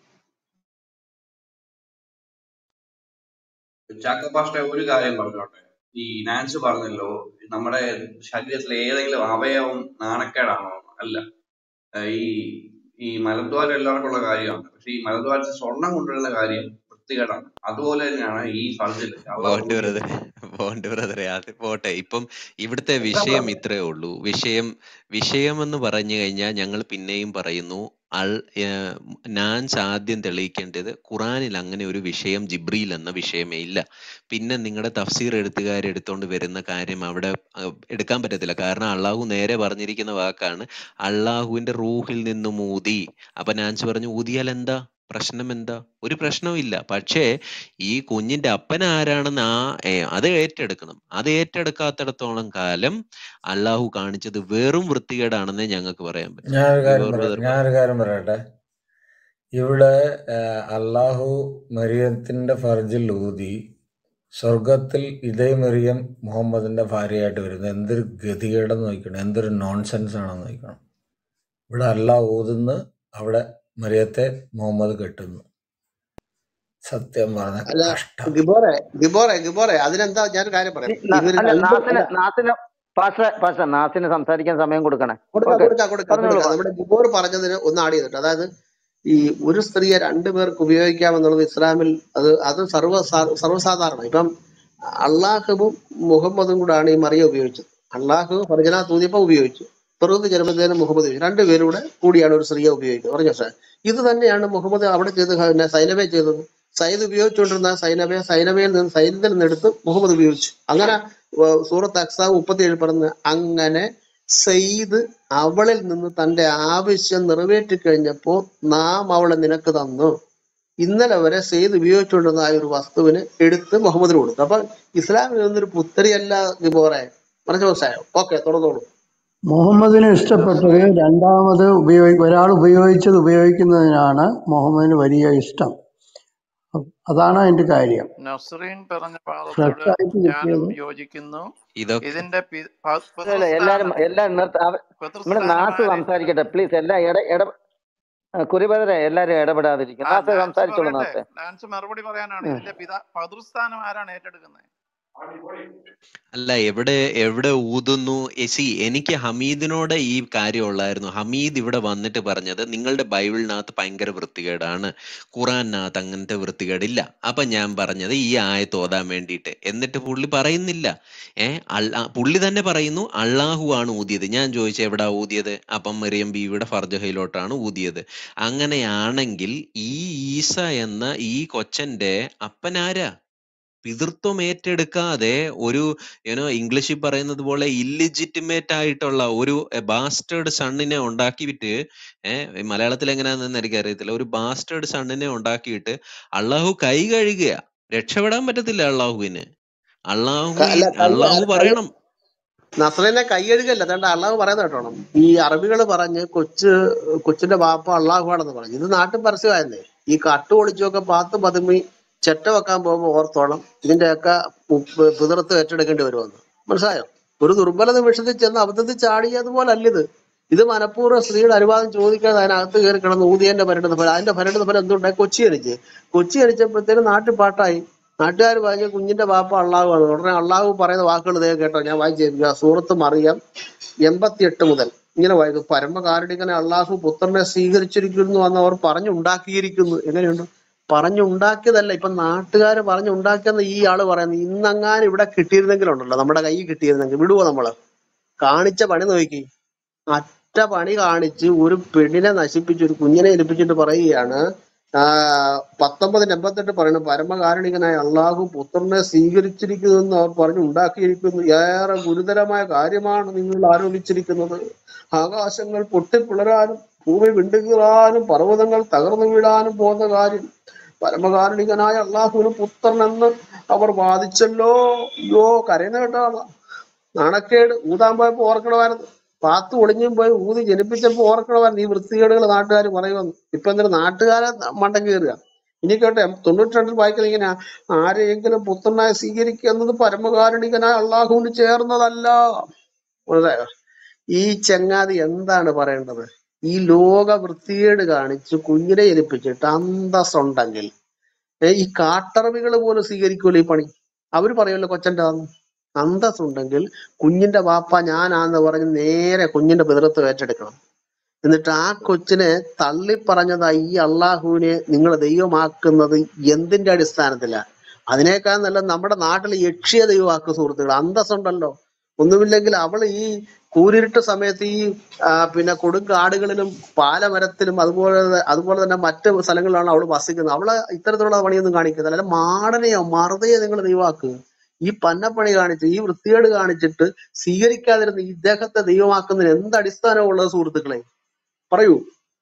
ചാക്കോ പാസ്റ്റർ ഒരു കാര്യം പറഞ്ഞോട്ടെ ഈ നാൻസ് പറഞ്ഞല്ലോ നമ്മുടെ ശരീരത്തിലെ ഏതെങ്കിലും അവയവം നാണക്കേടാണോ അല്ല ഏഹ് ഈ ഈ മലദ്വാരം എല്ലാവർക്കും ഉള്ള കാര്യമാണ് പക്ഷെ ഈ മലദ്വാരത്തിൽ സ്വർണം കൊണ്ടുവരുന്ന കാര്യം വൃത്തികേടാണ് അതുപോലെ തന്നെയാണ് ഈ സർജറി അള്ളാഹു പോണ്ട് ഊതിയത് ബ്രദറെ പോണ്ട് ബ്രദറെ അത് പോട്ടെ ഇപ്പം ഇവിടുത്തെ വിഷയം ഇത്രേ ഉള്ളൂ വിഷയം വിഷയം എന്ന് പറഞ്ഞു കഴിഞ്ഞാൽ ഞങ്ങൾ പിന്നെയും പറയുന്നു അൾ ഏർ നാൻസ് ആദ്യം തെളിയിക്കേണ്ടത് ഖുറാനിൽ അങ്ങനെ ഒരു വിഷയം ജിബ്രീൽ എന്ന വിഷയമേ ഇല്ല പിന്നെ നിങ്ങളുടെ തഫ്സീർ എഴുത്തുകാർ എടുത്തോണ്ട് വരുന്ന കാര്യം അവിടെ അഹ് എടുക്കാൻ പറ്റത്തില്ല കാരണം അള്ളാഹു നേരെ പറഞ്ഞിരിക്കുന്ന വാക്കാണ് അള്ളാഹുവിന്റെ റൂഹിൽ നിന്നും ഊതി അപ്പൊ നാൻസ് പറഞ്ഞു ഊതിയാൽ എന്താ പ്രശ്നം എന്താ ഒരു പ്രശ്നവും ഇല്ല പക്ഷേ ഈ കുഞ്ഞിന്റെ അപ്പൻ ആരാണെന്ന് ആ ഏ, അത് ഏറ്റെടുക്കണം അത് ഏറ്റെടുക്കാത്തിടത്തോളം കാലം അള്ളാഹു കാണിച്ചത് വെറും വൃത്തികേടാണെന്നേ ഞങ്ങൾക്ക് പറയാൻ പറ്റും ഞാനൊരു കാര്യം ലിബോർ പറയാം ബ്രദർ ഞാനൊരു കാര്യം പറയട്ടെ ഇവിടെ ആ, അള്ളാഹു മറിയത്തിന്റെ ഫർജിൽ ഊതി സ്വർഗത്തിൽ ഇതേ മറിയം മുഹമ്മദിന്റെ ഭാര്യയായിട്ട് വരുന്നത് എന്തൊരു ഗതികേടെന്ന് നോക്കണം എന്തൊരു നോൺസെൻസ് ആണെന്ന് നോക്കണം ഇവിടെ അള്ളാഹ് ഊതുന്നു അവിടെ മറിയത്തെ മുഹമ്മദ് കെട്ടുന്നു സത്യം പറഞ്ഞ അല്ല കഷ്ടം ഗിബോറെ ഗിബോറെ ഗിബോറെ അതിനെന്താ ഞാൻ കാര്യം ഈ പറയാം ന- ഇവര് അല്ല രണ്ടും നാസിന് അല്ല നാസിന് പാഷ പാഷ നാസിന് സംസാരിക്കാൻ സമയം കൊടുക്കണേ കൊടുക്കാം ഓക്കെ കൊടുക്കാം കൊടുക്കാം പറഞ്ഞോളൂ കൊടുക്കാം നമ്മുടെ ഗിബോർ പറഞ്ഞതിന് ഒന്ന് ആഡ് ചെയ്തിട്ട് അതായത് ഈ ഒരു സ്ത്രീയെ രണ്ടു പേർക്ക് ഉപയോഗിക്കാമെന്നുള്ളത് ഇസ്ലാമിൽ അത് അത് സർവ്വ സാ- സർവ്വസാധാരണ ഇപ്പം അള്ളാഹുവും മുഹമ്മദും കൂടാണ് ഈ മറിയ ഉപയോഗിച്ചത് അള്ളാഹു ഫർജന തൂതിയപ്പോ ഉപയോഗിച്ചു തുറന്ന് ജന്മദിനം മുഹമ്മദ് ഉപയോഗിച്ചു രണ്ടുപേരും കൂടെ കൂടിയാണ് ഒരു സ്ത്രീയെ ഉപയോഗിക്കുന്നത് പറഞ്ഞ സാർ ഇത് തന്നെയാണ് മുഹമ്മദ് അവിടെ ചെയ്ത് പിന്നെ സൈനബെ ചെയ്തത് സൈദ് ഉപയോഗിച്ചുകൊണ്ടിരുന്ന സൈനബയെ സൈനബയിൽ നിന്ന് സൈന്യത്തിൽ നിന്ന് എടുത്ത് മുഹമ്മദ് ഉപയോഗിച്ചു അങ്ങനെ ഏർ സൂറത്ത് അക്സാവ് മുപ്പത്തി ഏഴ് പറഞ്ഞ് അങ്ങനെ സെയ്ദ് അവളിൽ നിന്ന് തന്റെ ആവശ്യം നിറവേറ്റി കഴിഞ്ഞപ്പോ നാം അവളെ നിനക്ക് തന്നു ഇന്നലെ വരെ സെയ്ദ് ഉപയോഗിച്ചുകൊണ്ടിരുന്ന ആ ഒരു വസ്തുവിന് എടുത്ത് മുഹമ്മദിന് കൊടുത്തു അപ്പൊ ഇസ്ലാമിൽ നിന്നൊരു പുത്തരിയല്ല ഗിബോറെ മനസ്സിലായോ മനസ്സിലായോ ഓക്കെ തുടർന്നോളൂ മുഹമ്മദിന് ഇഷ്ടപ്പെട്ടത് രണ്ടാമത് ഉപയോഗി ഒരാൾ ഉപയോഗിച്ചത് ഉപയോഗിക്കുന്നതിനാണ് മുഹമ്മദിന് വലിയ ഇഷ്ടം അതാണ് അതിന്റെ കാര്യം നസ്രീൻ പറഞ്ഞ വാദത്തോട് ഫ്രഷ് ആയിട്ട് ഞാനും കിട്ടിയത് യോജിക്കുന്നു ഇതൊക്കെ ഇതിന്റെ പി- പ- അല്ല അല്ല എല്ലാരും പിതൃസ്ഥാനം എല്ലാരും നിർത്ത അവ- നമ്മുടെ നാസ് പിതൃസ്ഥാനം സംസാരിക്കട്ടെ പ്ലീസ് എല്ലാ ഇട ഇട കുരിബദരെ എല്ലാരും ഇടപെടാതിരിക്കും ആ നാസ് നാൻസ് സംസാരിച്ചോളൂ പറയട്ടെ നാസെ നാൻസ് മറുപടി പറയാനാണ് ഉം. ഇതിന്റെ പിതാ പിതൃസ്ഥാനം ആരാണ് ഏറ്റെടുക്കുന്നത് അല്ല എവിടെ എവിടെ ഊതുന്നു എസി എനിക്ക് ഹമീദിനോട് ഈ കാര്യം ഉള്ളായിരുന്നു ഹമീദ് ഇവിടെ വന്നിട്ട് പറഞ്ഞത് നിങ്ങളുടെ ബൈബിളിനകത്ത് ഭയങ്കര വൃത്തികേടാണ് ഖുറാനകത്ത് അങ്ങനത്തെ വൃത്തികേടില്ല അപ്പൊ ഞാൻ പറഞ്ഞത് ഈ ആയത്ത് ഓതാൻ വേണ്ടിയിട്ട് എന്നിട്ട് പുള്ളി പറയുന്നില്ല ഏ അള്ള പുള്ളി തന്നെ പറയുന്നു അള്ളാഹു ആണ് ഊതിയത് ഞാൻ ചോദിച്ചു എവിടാ ഊതിയത് അപ്പം മെറിയം ബീവിയുടെ ഫർജഹയിലോട്ടാണ് ഊതിയത് അങ്ങനെയാണെങ്കിൽ ഈ ഈസ എന്ന ഈ കൊച്ചന്റെ അപ്പനാരാ പിതൃത്വം ഏറ്റെടുക്കാതെ ഒരു യുനോ ഇംഗ്ലീഷിൽ പറയുന്നത് പോലെ ഇല്ലിജിറ്റിമേറ്റ് ആയിട്ടുള്ള ഒരു ബാസ്റ്റേർഡ് സണ്ണിനെ ഉണ്ടാക്കിയിട്ട് ഏഹ് മലയാളത്തിൽ എങ്ങനെയാണെന്ന് എനിക്ക് അറിയത്തില്ല ഒരു ബാസ്റ്റേർഡ് സണ്ണിനെ ഉണ്ടാക്കിയിട്ട് അള്ളാഹു കൈ കഴുകുക രക്ഷപ്പെടാൻ പറ്റത്തില്ല അള്ളാഹുവിന് അള്ളാഹു ക- അല്ല കൈ അള്ളാഹു കൈ പറയണം നസ്രനെ കൈയഴുകല്ല അതുകൊണ്ട് അള്ളാഹു പറയുന്നത് കേട്ടോണം ഈ അറബികൾ പറഞ്ഞ് കൊച്ച് കൊച്ചിന്റെ ബാപ്പ അള്ളാഹുവാണെന്ന് പറഞ്ഞു ഇത് നാട്ടിൻ പരസ്യമായിരുന്നേ ഈ കട്ട് ഒളിച്ചൊക്കെ പാത്ത് പതുമി ചെറ്റ വെക്കാൻ പോകുമ്പോൾ ഓർത്തോളം ഇതിന്റെയൊക്കെ ഉപ്പ് പിതൃത്ത് ഏറ്റെടുക്കേണ്ടി വരുമെന്ന് മനസ്സിലായോ ഒരു ദുർബല നിമിഷത്തിൽ ചെന്ന് അബദ്ധത്തിൽ ചാടിയതുപോലെ അല്ല ഇത് ഇത് മനഃപൂർവ്വം സ്ത്രീയുടെ അനുവാദം ചോദിക്കാതെ അതിനകത്ത് കയറി കിടന്ന് ഊതിയന്റെ പരിണിത ഫലം അതിന്റെ പരിണിത ഫലം എന്തുണ്ടായി കൊച്ചി അടിച്ച് കൊച്ചി അടിച്ചപ്പോഴത്തേനും നാട്ടിൽ പാട്ടായി നാട്ടുകാർ പറഞ്ഞ കുഞ്ഞിന്റെ ബാപ്പ അള്ളാഹുവാണ് ഉടനെ അള്ളാഹു പറയുന്ന വാക്കുകൾ ദേ കേട്ടോ ഞാൻ വായിച്ചു സൂറത്ത് മറിയം എൺപത്തിയെട്ട് മുതൽ ഇങ്ങനെ വായിക്കും പരമകാരുണികനെ അള്ളാഹു പുത്രനെ സ്വീകരിച്ചിരിക്കുന്നു എന്ന് അവർ പറഞ്ഞുണ്ടാക്കിയിരിക്കുന്നു എങ്ങനെയുണ്ട് പറഞ്ഞുണ്ടാക്കിയതല്ല ഇപ്പൊ നാട്ടുകാർ പറഞ്ഞുണ്ടാക്കിയെന്ന് ഈ ആള് പറയുന്നത് ഇന്നങ്ങാനും ഇവിടെ കിട്ടിയിരുന്നെങ്കിലുണ്ടല്ലോ നമ്മുടെ കയ്യിൽ കിട്ടിയിരുന്നെങ്കിൽ വിടുവോ നമ്മള് കാണിച്ച പണി നോക്കി അറ്റ പണി കാണിച്ച് ഒരു പെണ്ണിനെ നശിപ്പിച്ച് ഒരു കുഞ്ഞിനെ ഏൽപ്പിച്ചിട്ട് പറയുകയാണ് ആ പത്തൊമ്പതിന് എൺപത്തെട്ട് പറയുന്നു പരമകാരുണികനായ അള്ളാഹു പുത്രനെ സ്വീകരിച്ചിരിക്കുന്നു എന്ന് അവർ പറഞ്ഞു ഉണ്ടാക്കിയിരിക്കുന്നു ഏറെ ഗുരുതരമായ കാര്യമാണ് നിങ്ങൾ ആരോപിച്ചിരിക്കുന്നത് ആകാശങ്ങൾ പൊട്ടിപ്പിളരാനും ഭൂമി വിണ്ടുകീറാനും പർവ്വതങ്ങൾ തകർന്നു വീഴാനും പോകുന്ന കാര്യം പരമകാരുണികനായ അള്ളാഹുവിന് പുത്രൻ എന്ന് അവർ വാദിച്ചല്ലോ അയ്യോ കരയുന്ന കേട്ടാ നാണക്കേട് ഊതാൻ പോയപ്പോ ഓർക്കണമായിരുന്നു പാത്ത് ഒളിഞ്ഞും പോയി ഊതി ജനിപ്പിച്ചപ്പോ ഓർക്കണമായിരുന്നു ഈ വൃത്തികേടുകൾ നാട്ടുകാർ പറയുമെന്ന് ഇപ്പൊ എന്തിനാ നാട്ടുകാരെ മണ്ടം കയറുക ഇനി കേട്ടെ തൊണ്ണൂറ്റി രണ്ടിൽ വായിക്കുന്നത് ഇങ്ങനെ ആരെയെങ്കിലും പുത്രനായി സ്വീകരിക്കുക എന്നത് പരമകാരുണികനായ അള്ളാഹുവിന് ചേർന്നതല്ല മനസ്സിലായോ ഈ ചങ്ങാതി എന്താണ് പറയേണ്ടത് ഈ ലോക വൃത്തികേട് കാണിച്ച് കുഞ്ഞിനെ ജനിപ്പിച്ചിട്ട് അന്തസ്സുണ്ടെങ്കിൽ ഏ, ഈ കാട്ടറബികൾ പോലും സ്വീകരിക്കൂല ഈ പണി അവര് പറയുമല്ലോ കൊച്ചന്റെ ആന്ന് അന്തസ്സുണ്ടെങ്കിൽ കുഞ്ഞിന്റെ വാപ്പ ഞാനാന്ന് പറഞ്ഞ് നേരെ കുഞ്ഞിന്റെ പിതൃത്വം ഏറ്റെടുക്കണം എന്നിട്ട് ആ കൊച്ചിനെ തള്ളിപ്പറഞ്ഞതാ ഈ അള്ളാഹുവിനെ നിങ്ങൾ ദൈവമാക്കുന്നത് എന്തിന്റെ അടിസ്ഥാനത്തിലാ അതിനേക്കാൾ നല്ല നമ്മുടെ നാട്ടിൽ യക്ഷിയ ദൈവമാക്കുക സുഹൃത്തുക്കൾ അന്തസ്സുണ്ടല്ലോ ഒന്നുമില്ലെങ്കിൽ അവൾ ഈ കൂരിരുട്ട് സമയത്ത് ഈ ആ, പിന്നെ കൊടുങ്കാടുകളിലും പാലമരത്തിലും അതുപോലെ അതുപോലെ തന്നെ മറ്റ് സ്ഥലങ്ങളിലാണ് അവൾ വസിക്കുന്നത് അവള് ഇത്തരത്തിലുള്ള പണിയൊന്നും കാണിക്കുന്നില്ല അല്ല മാടനെയോ മറുതയോ നിങ്ങൾ ദൈവമാക്കുക ഈ പന്നപ്പണി കാണിച്ച് ഈ വൃത്തികേട് കാണിച്ചിട്ട് സ്വീകരിക്കാതിരുന്ന ഇദ്ദേഹത്തെ ദൈവമാക്കുന്നതിന് എന്ത് അടിസ്ഥാനമുള്ളത് സുഹൃത്തുക്കളെ പറയൂ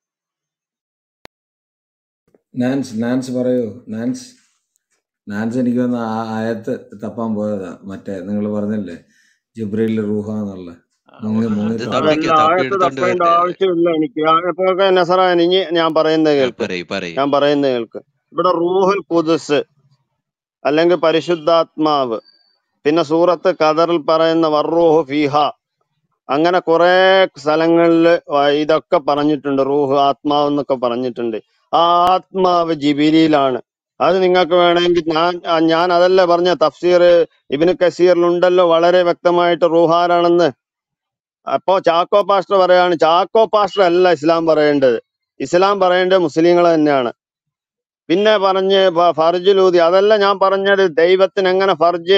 നാൻസ് നാൻസ് പറയൂ നാൻസ് നാൻസ് എനിക്ക് വന്ന ആ ആയത്ത് തപ്പാൻ പോയതാ മറ്റേ നിങ്ങൾ പറഞ്ഞില്ലേ ജിബ്രീൽ റൂഹ എന്നുള്ള മുങ്ങി മുങ്ങി അത് തപ്പി തപ്പിക്ക് അതല്ല തപ്പി ആയത്ത് എടുത്തോണ്ട് തപ്പേണ്ട വരട്ടെ ആവശ്യമില്ല എനിക്ക് ഇപ്പൊ നസറാൻ ഇനി ഞാൻ പറയുന്നത് ആ, കേൾക്ക് പറയ് പറയ് ഞാൻ പറയുന്നത് കേൾക്ക് ഇവിടെ റൂഹുൽ ഖുദുസ് അല്ലെങ്കിൽ പരിശുദ്ധാത്മാവ് പിന്നെ സൂറത്ത് ഖദറിൽ പറയുന്ന വർറൂഹു ഫീഹ അങ്ങനെ കുറെ സ്ഥലങ്ങളിൽ ഇതൊക്കെ പറഞ്ഞിട്ടുണ്ട് റൂഹ് ആത്മാവ് എന്നൊക്കെ പറഞ്ഞിട്ടുണ്ട് ആ ആത്മാവ് ജിബിരിയിലാണ് അത് നിങ്ങൾക്ക് വേണമെങ്കിൽ ഞാൻ ആ, ഞാൻ അതല്ല പറഞ്ഞ തഫ്സീർ ഇബിന് കസീറിലുണ്ടല്ലോ വളരെ വ്യക്തമായിട്ട് റൂഹാരാണെന്ന് അപ്പോ ചാക്കോ പാസ്റ്റർ പറയാണ് ചാക്കോ പാസ്റ്റർ അല്ല ഇസ്ലാം പറയേണ്ടത് ഇസ്ലാം പറയേണ്ടത് മുസ്ലിങ്ങൾ തന്നെയാണ് പിന്നെ പറഞ്ഞ് ഫ- ഫർജിലൂതി അതല്ല ഞാൻ പറഞ്ഞത് ദൈവത്തിന് എങ്ങനെ ഫർജ്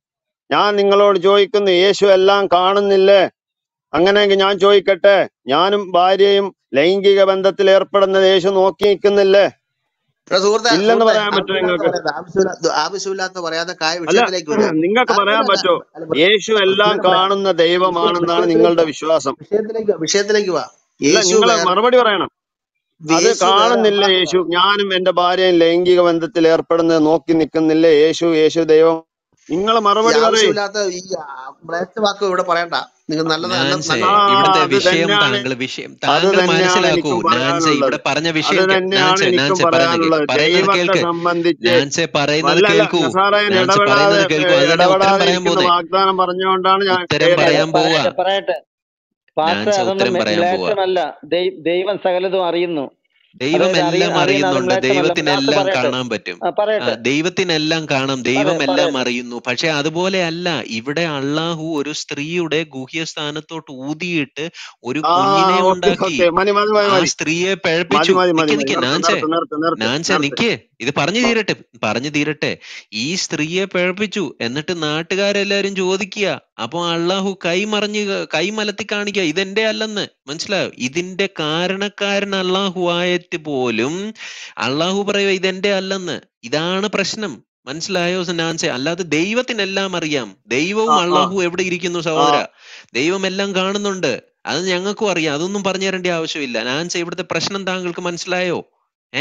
ഞാൻ നിങ്ങളോട് ചോദിക്കുന്നു യേശു എല്ലാം കാണുന്നില്ലേ അങ്ങനെയെങ്കിൽ ഞാൻ ചോദിക്കട്ടെ ഞാനും ഭാര്യയും ലൈംഗിക ബന്ധത്തിൽ ഏർപ്പെടുന്നത് യേശു നോക്കി നിൽക്കുന്നില്ലേ എടാ സുഹൃത്തെ ഇല്ലെന്ന് സുഹൃത്തെ പറയാൻ പറ്റുമോ ആവശ്യമില്ലാത്ത നിങ്ങൾക്ക് പറയാതെ ആവശ്യമില്ലാത്ത ആവശ്യമില്ലാത്ത പറയാതെ കായ അല്ല വിഷയത്തിലേക്ക് വരിക നിങ്ങൾക്ക് പറയാൻ അങ്ങനെയല്ല പറ്റോ അല്ല ബ്ര- യേശു എല്ലാം സുഹൃത്തെ ബ്ര- കാണുന്ന വിഷയ ദൈവമാണെന്നാണ് വിഷയത്തിലേക്ക് നിങ്ങളുടെ വാ വിശ്വാസം വിഷയത്തിലേക്ക് വാ വിഷയത്തിലേക്ക് വാ അല്ല യേശു നിങ്ങൾ വേറെ മറുപടി പറയണം അത് യേശു വേറെ കാണുന്നില്ല അള്ളാഹു യേശു വേറെ ഞാനും എന്റെ ഭാര്യയും ലൈംഗിക ബന്ധത്തിൽ ഏർപ്പെടുന്നത് നോക്കി നിൽക്കുന്നില്ല യേശു യേശു ദൈവം നിങ്ങൾ ഈ മറുപടി പറയും ആവശ്യമില്ലാത്ത ഈ ബ്ലേറ്റ് വാക്ക് ഇവിടെ പറയണ്ട നിങ്ങൾ നല്ല നല്ല നാൻസേ ആ നല്ല ഇവിടുത്തെ അത് വിഷയം തന്നെയാണ് താങ്കൾ വിഷയം അത് താങ്കൾ തന്നെയാണ് മനസ്സിലാക്കൂ എനിക്കും നാൻസെ പറയാനുള്ളത് ഇവിടെ പറഞ്ഞ അത് വിഷയം കേ- തന്നെയാണ് നാൻസെ എനിക്കും നാൻസെ പറയുന്നത് കേക്ക് പറയാനുള്ളത് പറയുന്നത് ദൈവത്തെ കേൾക്ക് സംബന്ധിച്ച് നാൻസെ പറയുന്നത് അല്ല അല്ല കേൾക്കൂ നസാറായൻ നാൻസെ ഇടപെടാതെ പറയുന്നത് കേൾക്കൂ അത് തന്നെ ഉത്തരം ഇടപെടാതെ പറയാൻ ഇരിക്കുന്ന പോന്നേ വാഗ്ദാനം പറഞ്ഞുകൊണ്ടാണ് ഞാൻ ഉത്തരം കയറിയത് പറയാൻ പോവാ പറയട്ടെ പറയട്ടെ പാസ്റ്റർ നാൻസെ അതൊന്നും ഉത്തരം പറയാൻ പോവാ മ്ലേച്ഛമല്ല ദൈ- ദൈവം സകലതും അറിയുന്നു ദൈവം അതായത് അറിയ എല്ലാം അറിയുന്ന അത് അറിയുന്നുണ്ട് മ്ലേച്ഛമല്ല നാസ് ദൈവത്തിനെല്ലാം പറയട്ടെ കാണാൻ പറ്റും ആ ആ, പറയട്ടെ ദൈവത്തിനെല്ലാം കാണാം ദൈവം പറയ എല്ലാം പറയട്ടെ അറിയുന്നു പക്ഷെ അതുപോലെ അല്ല ഇവിടെ അള്ളാഹു ഒരു സ്ത്രീയുടെ ഗുഹ്യസ്ഥാനത്തോട്ട് ഊതിയിട്ട് ഒരു ആ കുഞ്ഞിനെ ഓക്കെ ഉണ്ടാക്കി ഓക്കെ മതി മതി മതി ആ മതി സ്ത്രീയെ മതി പഴപ്പിച്ചു മതി മതി നിക്ക് മതി നിക്ക് നിർത്ത് നാൻസെ നിർത്ത് നിർത്ത് നിർത്ത് നാൻസെ നിർത്ത് നിക്ക് ഇത് പറഞ്ഞു ആ, തീരട്ടെ പറഞ്ഞു തീരട്ടെ ഈ സ്ത്രീയെ പഴപ്പിച്ചു എന്നിട്ട് നാട്ടുകാരെല്ലാരും ചോദിക്കുക അപ്പൊ അള്ളാഹു കൈ മറിഞ്ഞ് കൈ മലത്തി കാണിക്കുക ഇതെന്റെ അല്ലെന്ന് മനസ്സിലായോ ഇതിന്റെ കാരണക്കാരൻ അള്ളാഹു ആയിട്ട് പോലും അള്ളാഹു പറയുക ഇതെന്റെ അല്ലെന്ന് ഇതാണ് പ്രശ്നം മനസ്സിലായോ നാൻസെ അല്ലാതെ ദൈവത്തിനെല്ലാം അറിയാം ദൈവവും ആ ആ അള്ളാഹു എവിടെ ഇരിക്കുന്നു ആ സഹോദര ദൈവം എല്ലാം കാണുന്നുണ്ട് അത് ഞങ്ങൾക്കും അറിയാം അതൊന്നും പറഞ്ഞു തരേണ്ട ആവശ്യമില്ല നാൻസെ ഇവിടുത്തെ പ്രശ്നം താങ്കൾക്ക് മനസ്സിലായോ ഏ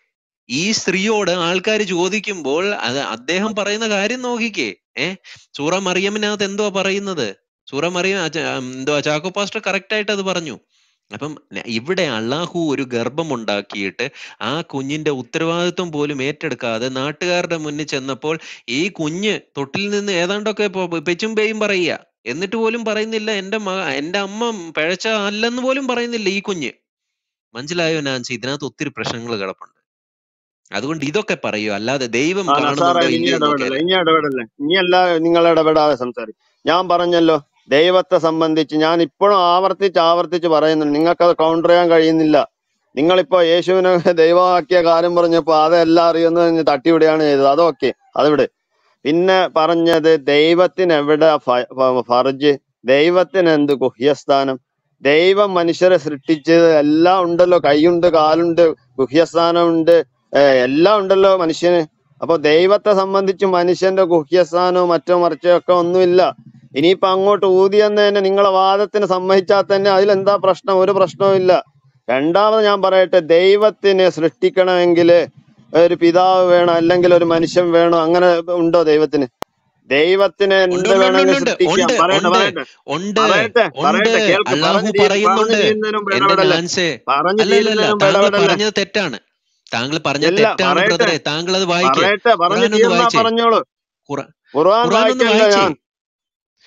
ഈ സ്ത്രീയോട് ആൾക്കാർ ചോദിക്കുമ്പോൾ അത് അദ്ദേഹം പറയുന്ന കാര്യം നോക്കിക്കേ ഏ സൂറ മറിയമിനകത്ത് എന്തുവാ പറയുന്നത് സൂറ മറിയം ആ ച- ഉം, എന്തുവാ ചാക്കോ പാസ്റ്റർ കറക്റ്റ് ആയിട്ട് അത് പറഞ്ഞു അപ്പം ന- ഇവിടെ അള്ളാഹു ഒരു ഗർഭം ഉണ്ടാക്കിയിട്ട് ആ കുഞ്ഞിന്റെ ഉത്തരവാദിത്വം പോലും ഏറ്റെടുക്കാതെ നാട്ടുകാരുടെ മുന്നിൽ ചെന്നപ്പോൾ ഈ കുഞ്ഞ് തൊട്ടിൽ നിന്ന് ഏതാണ്ടൊക്കെ ഇപ്പൊ പെച്ചും പേയും പറയുക എന്നിട്ട് പോലും പറയുന്നില്ല എന്റെ മക എന്റെ അമ്മ പിഴച്ച അല്ലെന്ന് പോലും പറയുന്നില്ല ഈ കുഞ്ഞ് മനസ്സിലായോ നാൻസി ഇതിനകത്ത് ഒത്തിരി പ്രശ്നങ്ങൾ കിടപ്പുണ്ട് അതുകൊണ്ട് ഇതൊക്കെ പറയൂ അല്ലാതെ ദൈവം ആ കാണുന്നുണ്ടോ നസാറായൻ ഇനി ഇല്ലയോ ഇടപെടല്ലേ നോക്കിയല്ല ഇനി ഇടപെടല്ലേ ഇനിയല്ല നിങ്ങൾ ഇടപെടാതെ സംസാരിക്കും ഞാൻ പറഞ്ഞല്ലോ ദൈവത്തെ സംബന്ധിച്ച് ഞാൻ ഇപ്പോഴും ആവർത്തിച്ച് ആവർത്തിച്ച് പറയുന്നുണ്ട് നിങ്ങൾക്കത് കൗണ്ടർ ചെയ്യാൻ കഴിയുന്നില്ല നിങ്ങളിപ്പോ യേശുവിനെ ദൈവമാക്കിയ കാര്യം പറഞ്ഞപ്പോ അതെല്ലാം അറിയുമെന്ന് പറഞ്ഞ് തട്ടിവിടുകയാണ് ചെയ്തത് അതൊക്കെ അതിവിടെ പിന്നെ പറഞ്ഞത് ദൈവത്തിന് എവിടെ ഫ- ഫ- ഫർജ് ദൈവത്തിന് എന്ത് ഗുഹ്യസ്ഥാനം ദൈവം മനുഷ്യരെ സൃഷ്ടിച്ചത് എല്ലാം ഉണ്ടല്ലോ കൈയുണ്ട് കാലുണ്ട് ഗുഹ്യസ്ഥാനമുണ്ട് ഏഹ് എല്ലാം ഉണ്ടല്ലോ മനുഷ്യന് അപ്പൊ ദൈവത്തെ സംബന്ധിച്ച് മനുഷ്യന്റെ ഗുഹ്യസ്ഥാനോ മറ്റോ മറിച്ചോ ഒക്കെ ഒന്നുമില്ല ഇനിയിപ്പൊ അങ്ങോട്ട് ഊതിയെന്ന് തന്നെ നിങ്ങളെ വാദത്തിന് സമ്മതിച്ചാൽ തന്നെ അതിലെന്താ പ്രശ്നം ഒരു പ്രശ്നവും ഇല്ല രണ്ടാമത് ഞാൻ പറയട്ടെ ദൈവത്തിനെ സൃഷ്ടിക്കണമെങ്കിൽ ഒരു പിതാവ് വേണം അല്ലെങ്കിൽ ഒരു മനുഷ്യൻ വേണം അങ്ങനെ ഉണ്ടോ ദൈവത്തിന് ദൈവത്തിന് ഉണ്ട് എന്ത് ഉണ്ട് ഉണ്ട് വേണമെങ്കിൽ ഉണ്ട് സൃഷ്ടിക്കാം ഉണ്ട് പറയട്ടെ ഉണ്ട് പറയട്ടെ ഉണ്ട് പറയട്ടെ ഉണ്ട് പറയട്ടെ കേൾക്ക് അള്ളാഹു പറഞ്ഞു തീ പറഞ്ഞു പറയുന്നുണ്ട് തീരുന്നതിന് മുമ്പ് എന്റെ ഇടപെടല്ലേ നാൻസെ പറഞ്ഞു അല്ല അല്ല അല്ല തീരുന്നതിന് മുമ്പ് താങ്കൾ ഇടപെടല്ലേ പറഞ്ഞത് തെറ്റാണ് താങ്കൾ പറഞ്ഞത് ഇല്ല തെറ്റാണ് പറയട്ടെ ബ്രദറെ താങ്കൾ അത് വായിക്കേ പറയട്ടെ പറഞ്ഞു ഖുറാൻ ഒന്ന് തീർന്നാ വായിച്ചേ പറഞ്ഞോളൂ ഖുറാൻ ഖുർആൻ ഖുറാൻ ഒന്ന് വായിക്കല്ല വായിച്ചേ ഞാൻ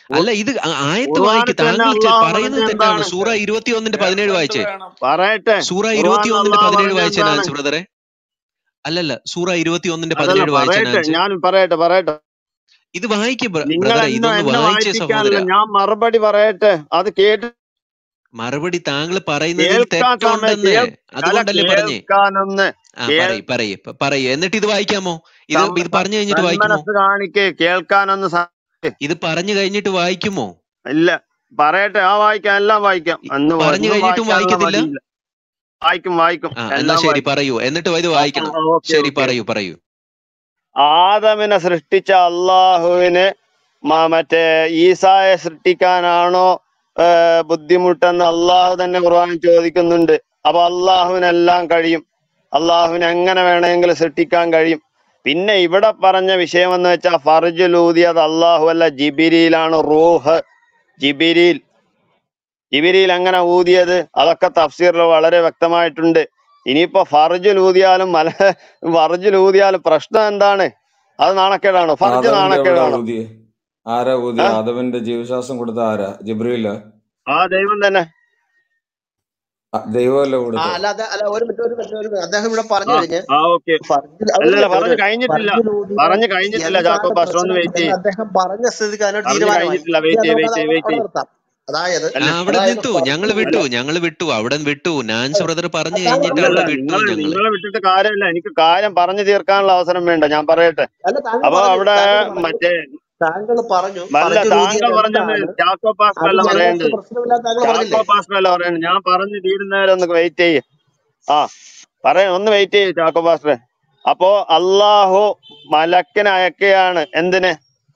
അല്ല ഇത് ആ- ആയത്ത് ഖുർആനിൽ വായിക്ക് തന്നെ താങ്കൾ ചെ- അള്ളാഹു പറയുന്നത് പറഞ്ഞ തെറ്റാണ് എന്താണ് സൂറ ഇരുപത്തി ഒന്നിന്റെ പതിനേഴ് കേൾക്കണ്ട് വായിച്ചേ വേണം പറയട്ടെ സൂറ ഖുർആൻ ഇരുപത്തി ഒന്നിന്റെ അള്ളാഹു പതിനേഴ് പറഞ്ഞ വായിച്ചേ എന്താണ് നാൻസ് ബ്രദറെ അല്ലല്ല സൂറ ഇരുപത്തി ഒന്നിന്റെ അതല്ല പതിനേഴ് വായിച്ചേ പറയട്ടെ നാൻസ് ഞാൻ പറയട്ടെ പറയട്ടെ ഇത് വായിക്ക് നിങ്ങൾ ബ്രദറെ എന്നെ ഇതൊന്ന് എന്നെ വായിച്ചേ സഹോദര വായിപ്പിക്കാനല്ല ഞാൻ മറുപടി പറയട്ടെ അത് കേട്ട് മറുപടി താങ്കൾ പറയുന്നതിൽ കേൾക്കാൻ സമയം തെറ്റുണ്ടെന്ന് കേൾ അല്ല അതുകൊണ്ടല്ലേ പറഞ്ഞേ കേൾക്കാനൊന്ന് ആ കേൾ പറയ് പറയ് പ- പറയ് എന്നിട്ട് ഇത് വായിക്കാമോ ഇത് സം- ഇത് പറഞ്ഞു കഴിഞ്ഞിട്ട് വായിക്കുമോ സന്മനസ് കാണിക്ക് കേൾക്കാനൊന്ന് സ- ഇത് പറഞ്ഞു കഴിഞ്ഞിട്ട് വായിക്കുമോ ഇല്ല പറയട്ടെ ആ വായിക്കാം എല്ലാം വായിക്കാം ഇ- അന്ന് പറഞ്ഞു ഒന്നും കഴിഞ്ഞിട്ടും വായിക്കാനുള്ള വായിക്കത്തില്ല മടിയില്ല വായിക്കും വായിക്കും ആ എന്നാ എല്ലാം ശരി വായിക്കും പറയൂ എന്നിട്ട് ഇത് വായിക്കണം ഓക്കെ ശരി ഓക്കെ പറയൂ പറയൂ ആദമിനെ സൃഷ്ടിച്ച അള്ളാഹുവിന് മ- മറ്റേ ഈസായെ സൃഷ്ടിക്കാനാണോ ആ, ബുദ്ധിമുട്ടെന്ന് അള്ളാഹു തന്നെ ഖുർആൻ ചോദിക്കുന്നുണ്ട് അപ്പൊ അള്ളാഹുവിനെല്ലാം കഴിയും അള്ളാഹുവിന് എങ്ങനെ വേണമെങ്കിലും സൃഷ്ടിക്കാൻ കഴിയും പിന്നെ ഇവിടെ പറഞ്ഞ വിഷയം എന്ന് വെച്ചാൽ ഫർജുലൂതിയത് അള്ളാഹു അല്ല ജിബിരിയിലാണ് റൂഹ് ജിബിരിയിൽ ജിബിരിയിൽ എങ്ങനെ ഊതിയത് അതൊക്കെ തഫ്സീറിൽ വളരെ വ്യക്തമായിട്ടുണ്ട് ഇനിയിപ്പോ ഫർജുൽ ഊതിയാലും മല ഫർജുൽ ഊതിയാലും പ്രശ്നം എന്താണ് അത് നാണക്കേടാണോ ഫർജ് ആദവിന്റെ എവിടെ നാണക്കേടാണോ ഊതി ആരാ ഊതി ആ ആദവിന്റെ ജീവശ്വാസം കൊടുത്ത ആരാ ജിബ്രീല ആ ദൈവം തന്നെ ദൈവമല്ല ആ കൊടുത്തത് അല്ല അതെ അല്ല ഒരു മിനിറ്റ് ഒരു മിനിറ്റ് ഒരു മിനിറ്റ് അദ്ദേഹം ഇവിടെ പറഞ്ഞു ആ കഴിഞ്ഞ് ആ ഓക്കെ ഫർജിൽ ഒരു അല്ലല്ല മിനിറ്റ് ഒരു പറഞ്ഞു മിനിറ്റ് കഴിഞ്ഞിട്ടില്ല ഫർജിലൂതിയാൽ പറഞ്ഞു കഴിഞ്ഞിട്ടില്ല ചാക്കോ എന്താണ് പാസ്റ്റർ ഒന്ന് പ്രശ്നം വെയിറ്റ് എന്ന് ചെയ്യ് അദ്ദേഹം പറഞ്ഞ സ്ഥിതിക്ക് അതിനൊരു പറഞ്ഞു തീരുമാനമായി കഴിഞ്ഞിട്ടില്ല ഇനി വെയിറ്റ് അത് ചെയ്യ് നമുക്ക് വെയിറ്റ് ചെയ്യ് അത് വെയിറ്റ് അവിടെ ചെയ്യ് നിർത്താം അതായത് ആ അല്ല അവിടെ അതായത് നിർത്തു ഞങ്ങൾ ഫർജിലൂതി വിട്ടു ഞങ്ങൾ വിട്ടു അവിടെ വിട്ടു നാൻസ് ബ്രദർ പറഞ്ഞു കഴിഞ്ഞിട്ട് അല്ലല്ല അവിടെ വിട്ടു നിങ്ങൾ ഞങ്ങള് നിങ്ങളെ വിട്ടിട്ട് കാര്യമില്ല എനിക്ക് കാര്യം പറഞ്ഞു തീർക്കാനുള്ള അവസരം വേണ്ട ഞാൻ പറയട്ടെ അല്ല താങ്കൾ അപ്പൊ പറഞ്ഞു അവിടെ താങ്കൾ പറഞ്ഞു മറ്റേ താങ്കൾ പറഞ്ഞു അല്ല ഫർജിലൂതിയത് താങ്കൾ പറഞ്ഞത് എന്താണ് ചാക്കോ പാസ്റ്റർ അത് അല്ല ഞങ്ങൾക്ക് പറയേണ്ടത് പ്രശ്നമില്ലാത്ത താങ്കൾ ചാക്കോ പറഞ്ഞില്ലേ പാസ്റ്റർ അല്ല പറയേണ്ടത് ഞാൻ പറഞ്ഞു തീരുന്നവരെ ഒന്ന് വെയിറ്റ് ചെയ്യ് ആ പറയാ ഒന്ന് വെയിറ്റ് ചെയ്യ് ചാക്കോ പാസ്റ്ററെ അപ്പോ അള്ളാഹു മലക്കിനെ അയക്കുകയാണ് എന്തിന്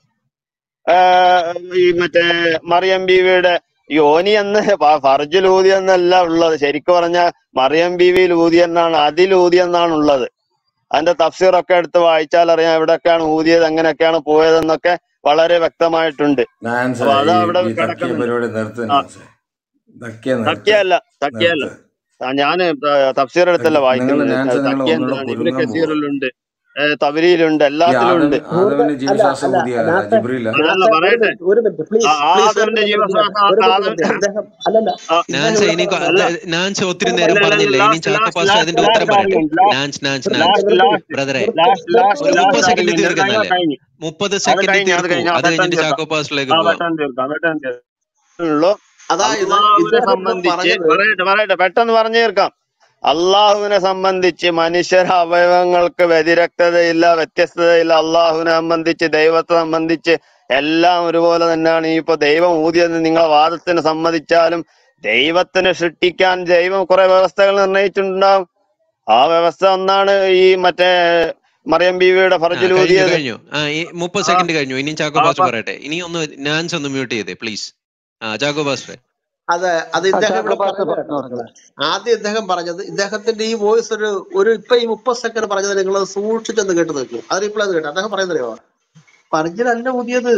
ആഹ് ഈ മറ്റേ മറിയം ബീവിയുടെ യോനി എന്ന് ഫ- ഫർജിൽ ഊതി എന്നല്ല ഉള്ളത് ശരിക്കും പറഞ്ഞ മറിയം ബീവിയിൽ ഊതി എന്നാണ് അതിൽ ഊതി എന്നാണ് ഉള്ളത് അതിന്റെ തഫ്സീറൊക്കെ എടുത്ത് വായിച്ചാൽ അറിയാം എവിടെയൊക്കെയാണ് ഊതിയത് എങ്ങനെയൊക്കെയാണ് പോയതെന്നൊക്കെ വളരെ വ്യക്തമായിട്ടുണ്ട് നാൻസേ അപ്പൊ അത് ഈ അവിടെ ഈ തക്കിയ കിടക്കുന്നുണ്ട് പരിപാടി നിർത്ത് ആ നാൻസേ തക്കിയ നിർത്ത് തക്കിയല്ല തക്കിയല്ല നിർത്ത് ആ, ഞാന് തഫ്സീർ എടുത്തല്ല നിങ്ങൾ വായിക്കുന്നത് നാൻസേ നിങ്ങൾ തക്കിയ ഒന്നുകൂടെ എന്തിനാണ് ഇവര് കുരുങ്ങാൻ പോവാ കസീറിലുണ്ട് തവരിയിലുണ്ട് ഈ എല്ലാത്തിലും ഉണ്ട് ആദം സുഹൃത്ത് ആദവിന് അല്ല ജീവശ്വാസം അല്ല ഊതിയ ആരാ നാട്ടെ ജിബ്രീല അതല്ല നാട്ടെ ഒരു പറയട്ടെ മിനിറ്റ് ഒരു മിനിറ്റ് ആ പ്ലീസ് പ്ലീസ് ഒരു ആദമിന്റെ മിനിറ്റ് നിർത്തിയാൽ ജീവശ്വാസം ആ ഒരു മിനിറ്റ് ആദം നിർത്തിയാൽ ഇദ്ദേഹം അല്ലല്ല ആ, ഇദ്ദേഹം നാൻസ് ഇവിടെ ഇനി കൊ- പറഞ്ഞത് അല്ല ത- നാൻസ് ഒത്തിരി അദ്ദേഹം നേരം അല്ല അല്ല പറഞ്ഞില്ല ഇനി last Chacko last pastor last അതിന്റെ ലാസ്റ്റ് ഉത്തരം പറയട്ടെ ആർഗ്യുമെന്റ് ലാസ്റ്റ് നാൻസ് നാൻസ് നിർത്ത് നാൻസ് ലാസ്റ്റ് ലാസ്റ്റ് ബ്രദറെ നിർത്ത് ലാസ്റ്റ് ലാസ്റ്റ് ഒരു നിർത്ത് മുപ്പത് ലാസ്റ്റ് സെക്കൻഡ് ആർഗ്യുമെന്റ് തീർക്കുന്നല്ലേ കഴിഞ്ഞ കഴിഞ്ഞു മുപ്പത് അത് സെക്കൻഡ് കഴിഞ്ഞു അത് തീർക്കൂ കഴിഞ്ഞു ആ അത് പെട്ടെന്ന് കഴിഞ്ഞിട്ട് തീർക്കാം ചാക്കോ പാസ്റ്ററിലേക്ക് ആ പോവാം പെട്ടെന്ന് തീർക്കാം പെട്ടെന്ന് തീർക്കാം ഉള്ളൂ അതായത് അള്ളാഹുവിനെ ഇദ്ദേഹം ഇവിടെ സംബന്ധിച്ച് പറഞ്ഞത് പറയട്ടെ പറയട്ടെ പെട്ടെന്ന് പറഞ്ഞു തീർക്കാം അള്ളാഹുവിനെ സംബന്ധിച്ച് മനുഷ്യര അവയവങ്ങൾക്ക് വ്യതിരക്തതയില്ല വ്യത്യസ്തതയില്ല അള്ളാഹുവിനെ സംബന്ധിച്ച് ദൈവത്തെ സംബന്ധിച്ച് എല്ലാം ഒരുപോലെ തന്നെയാണ് ഈ ഇപ്പൊ ദൈവം ഊതിയെന്ന് നിങ്ങളെ വാദത്തിന് സമ്മതിച്ചാലും ദൈവത്തിന് സൃഷ്ടിക്കാൻ ദൈവം കുറെ വ്യവസ്ഥകൾ നിർണയിച്ചിട്ടുണ്ടാവും ആ വ്യവസ്ഥ ഒന്നാണ് ഈ മറ്റേ മറിയം ബീവിയുടെ ആ ഫർജിൽ കഴിഞ്ഞു ഊതിയത് കഴിഞ്ഞു ആ ഈ മുപ്പത് ആ സെക്കൻഡ് കഴിഞ്ഞു ഇനിയും ചാക്കോ ആ പാസ്റ്റർ പ- പറയട്ടെ ഇനി ഒന്ന് നാൻസ് ഒന്ന് മ്യൂട്ട് ചെയ്തേ പ്ലീസ് ആ ചാക്കോ പാസ്റ്റർ അത് അത് ആ ഇദ്ദേഹം ചാക്കോ ഇവിടെ പാസ്റ്റർ പറയുന്നത് കേട്ടോ പറഞ്ഞു മക്കളെ പറഞ്ഞു ആദ്യം ഇദ്ദേഹം പറഞ്ഞത് ഇദ്ദേഹത്തിന്റെ ഈ വോയിസ് ഒരു ഒരു ഇപ്പൊ ഈ മുപ്പത് സെക്കൻഡ് പറഞ്ഞത് നിങ്ങൾ സൂക്ഷിച്ചൊന്ന് കേട്ട് നിൽക്കും അത് ഇപ്പോൾ അത് കേട്ടോ അദ്ദേഹം പറയുന്നറിയോ ഫർജിലല്ല ഊതിയത്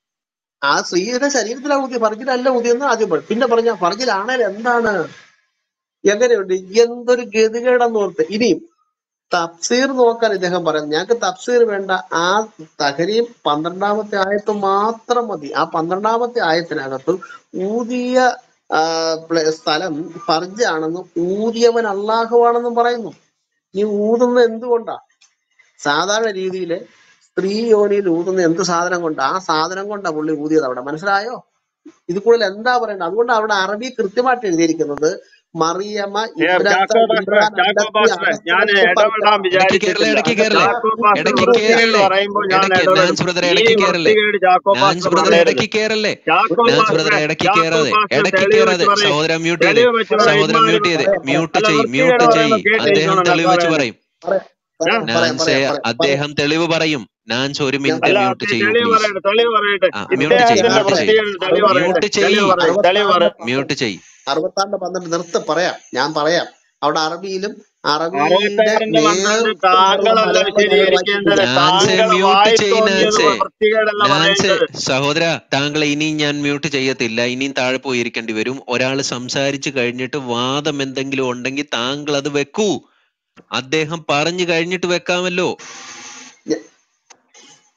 ആ സ്ത്രീയുടെ ശരീരത്തിലാണ് ഊതിയത് ഫർജിലല്ല ഊതിയെന്ന് ആദ്യം പറഞ്ഞു പിന്നെ പറഞ്ഞ ഫർജിലാണേൽ എന്താണ് എങ്ങനെയുണ്ട് എന്തൊരു ഗതികേടെന്ന് ഓർത്ത് ഇനിയും തഫ്സീർ നോക്കാൻ ഇദ്ദേഹം പറയുന്നത് ഞങ്ങൾക്ക് തഫ്സീർ വേണ്ട ആ തഹരീം പന്ത്രണ്ടാമത്തെ ആയത്ത് മാത്രം മതി ആ പന്ത്രണ്ടാമത്തെ ആയത്തിനകത്ത് ഊതിയ ആ, പ്ല- സ്ഥലം ഫർജാണെന്നും ഊതിയവൻ അള്ളാഹുവാണെന്നും പറയുന്നു ഈ ഊതുന്നത് എന്തുകൊണ്ടാ സാധാരണ രീതിയിൽ സ്ത്രീ യോനിയിൽ ഊതുന്ന എന്ത് സാധനം കൊണ്ടാ ആ സാധനം കൊണ്ടാ പുള്ളി ഊതിയത് അവിടെ മനസ്സിലായോ ഇത് കൂടുതൽ എന്താ പറയണ്ടത് അതുകൊണ്ട് അവിടെ അറബി കൃത്യമായിട്ട് എഴുതിയിരിക്കുന്നത് മറിയമ ഏ, ഇബ്നത്ത ചാക്കോ പാസ്റ്ററെ ഇമ്രാൻ ചാക്കോ അല്ലത്തി പാസ്റ്ററെ ഞാൻ അറസ്തുലത്ത് ഇടപെടാൻ ഫർജ ഇടയ്ക്ക് കയറല്ലേ വിചാരിച്ചിട്ടില്ല ഇടയ്ക്ക് കയറല്ലേ ചാക്കോ പാസ്റ്റർ ഇടയ്ക്ക് വൃത്തികേട് കയറല്ലേ പറയുമ്പോൾ ഞാൻ ഇടയ്ക്ക് ഇടപെടും നാൻസ് ബ്രദർ ഈ ഇടയ്ക്ക് കയറല്ലേ വൃത്തികേട് ചാക്കോ നാൻസ് പാസ്റ്റർ ബ്രദർ പറയരുത് ഇടയ്ക്ക് കയറല്ലേ ചാക്കോ നാൻസ് ബ്രദർ പാസ്റ്ററെ ഇടയ്ക്ക് ചാക്കോ കയറാതെ പാസ്റ്റർ ഇടയ്ക്ക് തെളിവ് കയറാതെ വെച്ച് പറയും സഹോദരൻ മ്യൂട്ട് ചെയ്തേ തെളിവ് വെച്ച് പറയും സഹോദരൻ ഇമാതിരി മ്യൂട്ട് ചെയ്തേ പറയാം പറയാം മ്യൂട്ട് അല്ല ചെയ് വൃത്തികേട് മ്യൂട്ട് ചെയ് പറയുമ്പോൾ കേട്ട് അദ്ദേഹം ഇരിക്കണം തെളിവ് വെച്ച് പറയണേ പറയും പറയാം പറയാം പറയാം നാൻസെ പറയാം പറയാം പറയാം അദ്ദേഹം തെളിവ് പറയും നാൻസ് ഒരു ഞാൻ മിനിറ്റ് അല്ല പറയാം മ്യൂട്ട് തെ- ചെയ്യൂ തെളിവ് പ്ലീസ് പറയട്ടെ തെളിവ് പറയട്ടെ ആ മ്യൂട്ട് ചെയ് ഇദ്ദേഹത്തിന്റെ മ്യൂട്ട് ചെയ് വൃത്തികേട് തെളിവ് പറയട്ടെ മ്യൂട്ട് ചെയ് തെളിവ് പറയും തെളിവ് അറുപത്താറിന്റെ പറയും പന്ത്രണ്ട് മ്യൂട്ട് ചെയ് അറുപത്താറിന്റെ പന്ത്രണ്ട് നിർത്ത് പറയാം ഞാൻ പറയാം അവിടെ അറബിയിലും അറബിയുടെ അറുപത്താറിന്റെ പന്ത്രണ്ട് നേർക്ക് നേരുള്ള താങ്കളല്ല മലയാളം ഞങ്ങൾ വിശദീകരിക്കേണ്ടത് വായിച്ചിരിക്കുന്നത് നാൻസെ താങ്കളെ മ്യൂട്ട് വായി ചെയ് തോന്നിയത് നാൻസെ വൃത്തികേടല്ല നാൻസെ പറയേണ്ടത് സഹോദര താങ്കളെ ഇനിയും ഞാൻ മ്യൂട്ട് ചെയ്യത്തില്ല ഇനിയും താഴെ പോയി ഇരിക്കേണ്ടി വരും ഒരാൾ സംസാരിച്ചു കഴിഞ്ഞിട്ട് വാദം എന്തെങ്കിലും ഉണ്ടെങ്കിൽ താങ്കൾ അത് വെക്കൂ അദ്ദേഹം പറഞ്ഞു കഴിഞ്ഞിട്ട് വെക്കാമല്ലോ ഞ-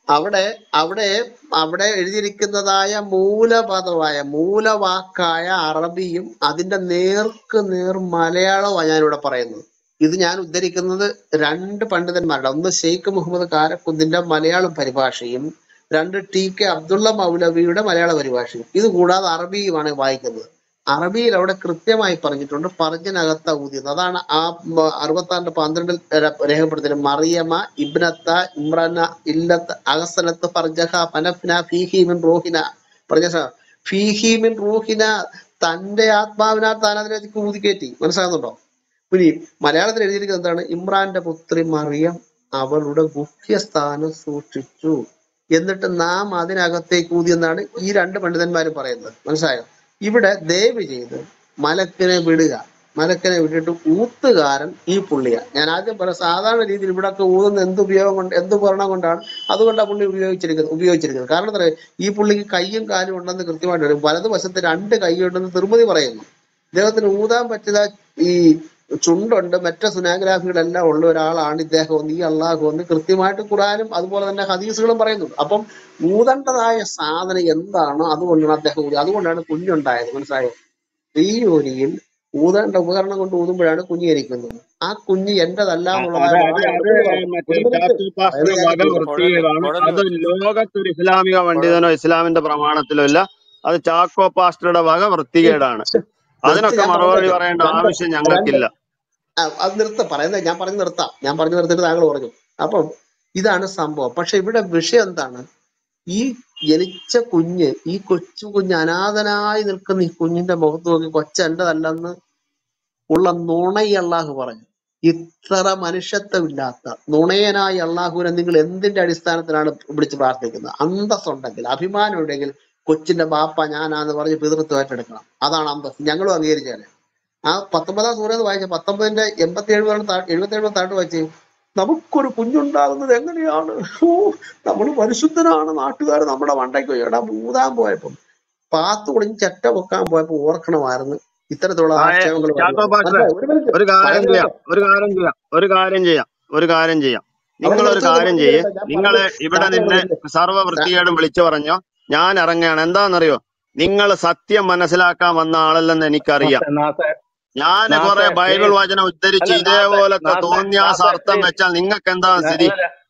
അവിടെ അവിടെ അവിടെ എഴുതിയിരിക്കുന്നതായ മൂലപദമായ മൂലവാക്കായ അറബിയും അതിന്റെ നേർക്ക് നേർ മലയാളവുമാണ് ഞാനിവിടെ പറയുന്നത് ഇത് ഞാൻ ഉദ്ധരിക്കുന്നത് രണ്ട് പണ്ഡിതന്മാരുടെ ഒന്ന് ഷെയ്ഖ് മുഹമ്മദ് കാരക്കുന്നിന്റെ മലയാളം പരിഭാഷയും രണ്ട് ടി കെ അബ്ദുള്ള മൗലവിയുടെ മലയാള പരിഭാഷയും ഇത് കൂടാതെ അറബിയുമാണ് വായിക്കുന്നത് അറബിയിൽ അവിടെ കൃത്യമായി പറഞ്ഞിട്ടുണ്ട് പറഞ്ഞിനകത്ത ഊതിയത് അതാണ് ആ അറുപത്തി ആറിന്റെ പന്ത്രണ്ടിൽ ര- രേഖപ്പെടുത്തിയത് മറിയമ ഇബ്നത്ത ഇമ്രന ഇല്ലത്ത് അഹസനത്ത് ഫർജഹ ഫനഫ്ന ഫീഹിമിൻ റൂഹിന പറഞ്ഞ സ- ഫീഹിമിൻ റൂഹിന തന്റെ ആത്മാവിനാൽ താൻ അതിലേക്ക് ഊതിക്കയറ്റി മനസ്സിലാകുന്നുണ്ടോ ഇനി മലയാളത്തിൽ എഴുതിയിരിക്കുന്നത് എന്താണ് ഇമ്രാന്റെ പുത്രി മറിയം അവളുടെ ഗുഹ്യസ്ഥാനം സൂക്ഷിച്ചു എന്നിട്ട് നാം അതിനകത്തേക്ക് ഊതി എന്നാണ് ഈ രണ്ട് പണ്ഡിതന്മാരും പറയുന്നത് മനസ്സിലായോ ഇവിടെ ദയവ് ചെയ്ത് മലക്കിനെ വിടുക മലക്കിനെ വിട്ടിട്ട് ഊത്തുകാരൻ ഈ പുള്ളിയ ഞാൻ ആദ്യം പറയാം സാധാരണ രീതിയിൽ ഇവിടെ ഒക്കെ ഊതുന്ന എന്ത് ഉപയോഗം കൊണ്ട് എന്ത് ഭരണം കൊണ്ടാണ് അതുകൊണ്ടാണ് പുള്ളി ഉപയോഗിച്ചിരിക്കുന്നത് ഉപയോഗിച്ചിരിക്കുന്നത് കാരണം എന്താ പറയുക ഈ പുള്ളിക്ക് കയ്യും കാലും ഉണ്ടെന്ന് കൃത്യമായിട്ട് അറിയാം വലതുവശത്ത് രണ്ട് കൈയുണ്ടെന്ന് തിരുമതി പറയുന്നു ഇദ്ദേഹത്തിന് ഊതാൻ പറ്റുന്ന ഈ ചുണ്ടുണ്ട് മറ്റു സുനാഗ്രാഫികളെല്ലാം ഉള്ള ഒരാളാണ് ഇദ്ദേഹം എന്ന് ഈ അള്ളാഹു എന്ന് കൃത്യമായിട്ട് ഖുറാനും അതുപോലെ തന്നെ ഹദീസുകളും പറയുന്നുണ്ട് അപ്പം ഊതേണ്ടതായ സാധനം എന്താണോ അതുകൊണ്ടാണ് അദ്ദേഹം ഊതി അതുകൊണ്ടാണ് കുഞ്ഞുണ്ടായത് മനസ്സിലായോ ഈ ഒരിയിൽ ഊതേണ്ട ഉപകരണം കൊണ്ട് ഊതുമ്പോഴാണ് കുഞ്ഞ് ജനിക്കുന്നത് ആ കുഞ്ഞ് എന്റേതല്ല അ- എന്നുള്ളതായ അത് അത് വാദം അത് എടുത്തു പറഞ്ഞു മറ്റേ ഒരു മിനിറ്റ് ചാത്തു പാസ്റ്ററുടെ പറയുന്നത് വക ഞാൻ കേൾക്കും കുഴല് വൃത്തികേടാണ് കുഴല് അത് ലോകത്തൊരു ഇസ്ലാമിക കുഴ പണ്ഡിതനോ ഇസ്ലാമിന്റെ പ്രമാണത്തിലോ ഇല്ല അത് ചാക്കോ പാസ്റ്ററുടെ വക വൃത്തികേടാണ് നിർത്തി അതിനൊക്കെ ഞാൻ മറുപടി പറഞ്ഞേക്ക് പറയേണ്ട രണ്ട് ആവശ്യം രണ്ട് ഞങ്ങൾക്കില്ല ആ, അത് നിർത്ത പറയുന്നത് ഞാൻ പറഞ്ഞു നിർത്താം ഞാൻ പറഞ്ഞു നിർത്തിയിട്ട് താങ്കൾ പറഞ്ഞു അപ്പം ഇതാണ് സംഭവം പക്ഷെ ഇവിടെ വിഷയം എന്താണ് ഈ ജനിച്ച കുഞ്ഞ് ഈ കൊച്ചു കുഞ്ഞ് അനാഥനായി നിൽക്കുന്ന ഈ കുഞ്ഞിന്റെ മുഖത്ത് നോക്കി കൊച്ച എന്റേതല്ലെന്ന് ഉള്ള നുണയി അള്ളാഹു പറഞ്ഞു ഇത്ര മനുഷ്യത്വമില്ലാത്ത നുണയനായ അള്ളാഹുവിനെ നിങ്ങൾ എന്തിന്റെ അടിസ്ഥാനത്തിലാണ് വിളിച്ച് പ്രാർത്ഥിക്കുന്നത് അന്തസ്സുണ്ടെങ്കിൽ അഭിമാനമുണ്ടെങ്കിൽ കൊച്ചിന്റെ ബാപ്പ ഞാനാന്ന് പറഞ്ഞ് പിതൃത്വം ഏറ്റെടുക്കണം അതാണ് അന്തസ് ഞങ്ങളും അംഗീകരിച്ചേനെ ആ പത്തൊമ്പതാം സൂര്യത് വായിച്ച പത്തൊമ്പതിന്റെ എൺപത്തി ഏഴ് എഴുപത്തി ഏഴ് താട്ട് വായിച്ച് നമുക്കൊരു കുഞ്ഞുണ്ടാകുന്നത് എങ്ങനെയാണ് ഓ നമ്മൾ പരിശുദ്ധനാണ് നാട്ടുകാർ നമ്മുടെ മണ്ടയ്ക്ക് പോയി എടാ മൂതാൻ പോയപ്പം പാത്ത് കുടിഞ്ഞ് ചെറ്റ പൊക്കാൻ പോയപ്പോ ഓർക്കണമായിരുന്നു ഇത്തരത്തിലുള്ള ആ, ഏ, ആക്ഷേപങ്ങൾ ചാക്കോ വരുന്നത് പാസ്റ്ററെ മനസ്സിലായോ ഒരു മിനിറ്റ് ഒരു കാര്യം പറയുന്നത് ചെയ്യാം കേട്ടോ ഒരു കാര്യം ചെയ്യാം ഒരു കാര്യം ചെയ്യാം ഒരു കാര്യം ചെയ്യാം അവിടെ നിങ്ങളൊരു നിർത്തുന്നത് കാര്യം പറഞ്ഞു ചെയ്യ് കേട്ടോ ഞാൻ നിങ്ങള് പറഞ്ഞു ഇവിടെ താങ്കൾ നിന്ന് പറഞ്ഞില്ലേ സർവ്വ വൃത്തികേടും വിളിച്ചു പറഞ്ഞോ ഞാൻ ഇറങ്ങുകയാണ് എന്താണെന്നറിയോ നിങ്ങൾ സത്യം മനസ്സിലാക്കാൻ വന്ന ആളല്ലെന്ന് എനിക്കറിയാം നാസെ നാസെ ഞാൻ നാസെ കുറെ ബൈബിൾ പ്ലീസ് വചനം ഉദ്ധരിച്ച് അല്ല നാസെ ഇതേപോലത്തെ നാസെ തോന്നിയാസ നാസെ അർത്ഥം പ്ലീസ് വെച്ചാൽ നിങ്ങൾക്ക് എന്താണ് സ്ഥിതി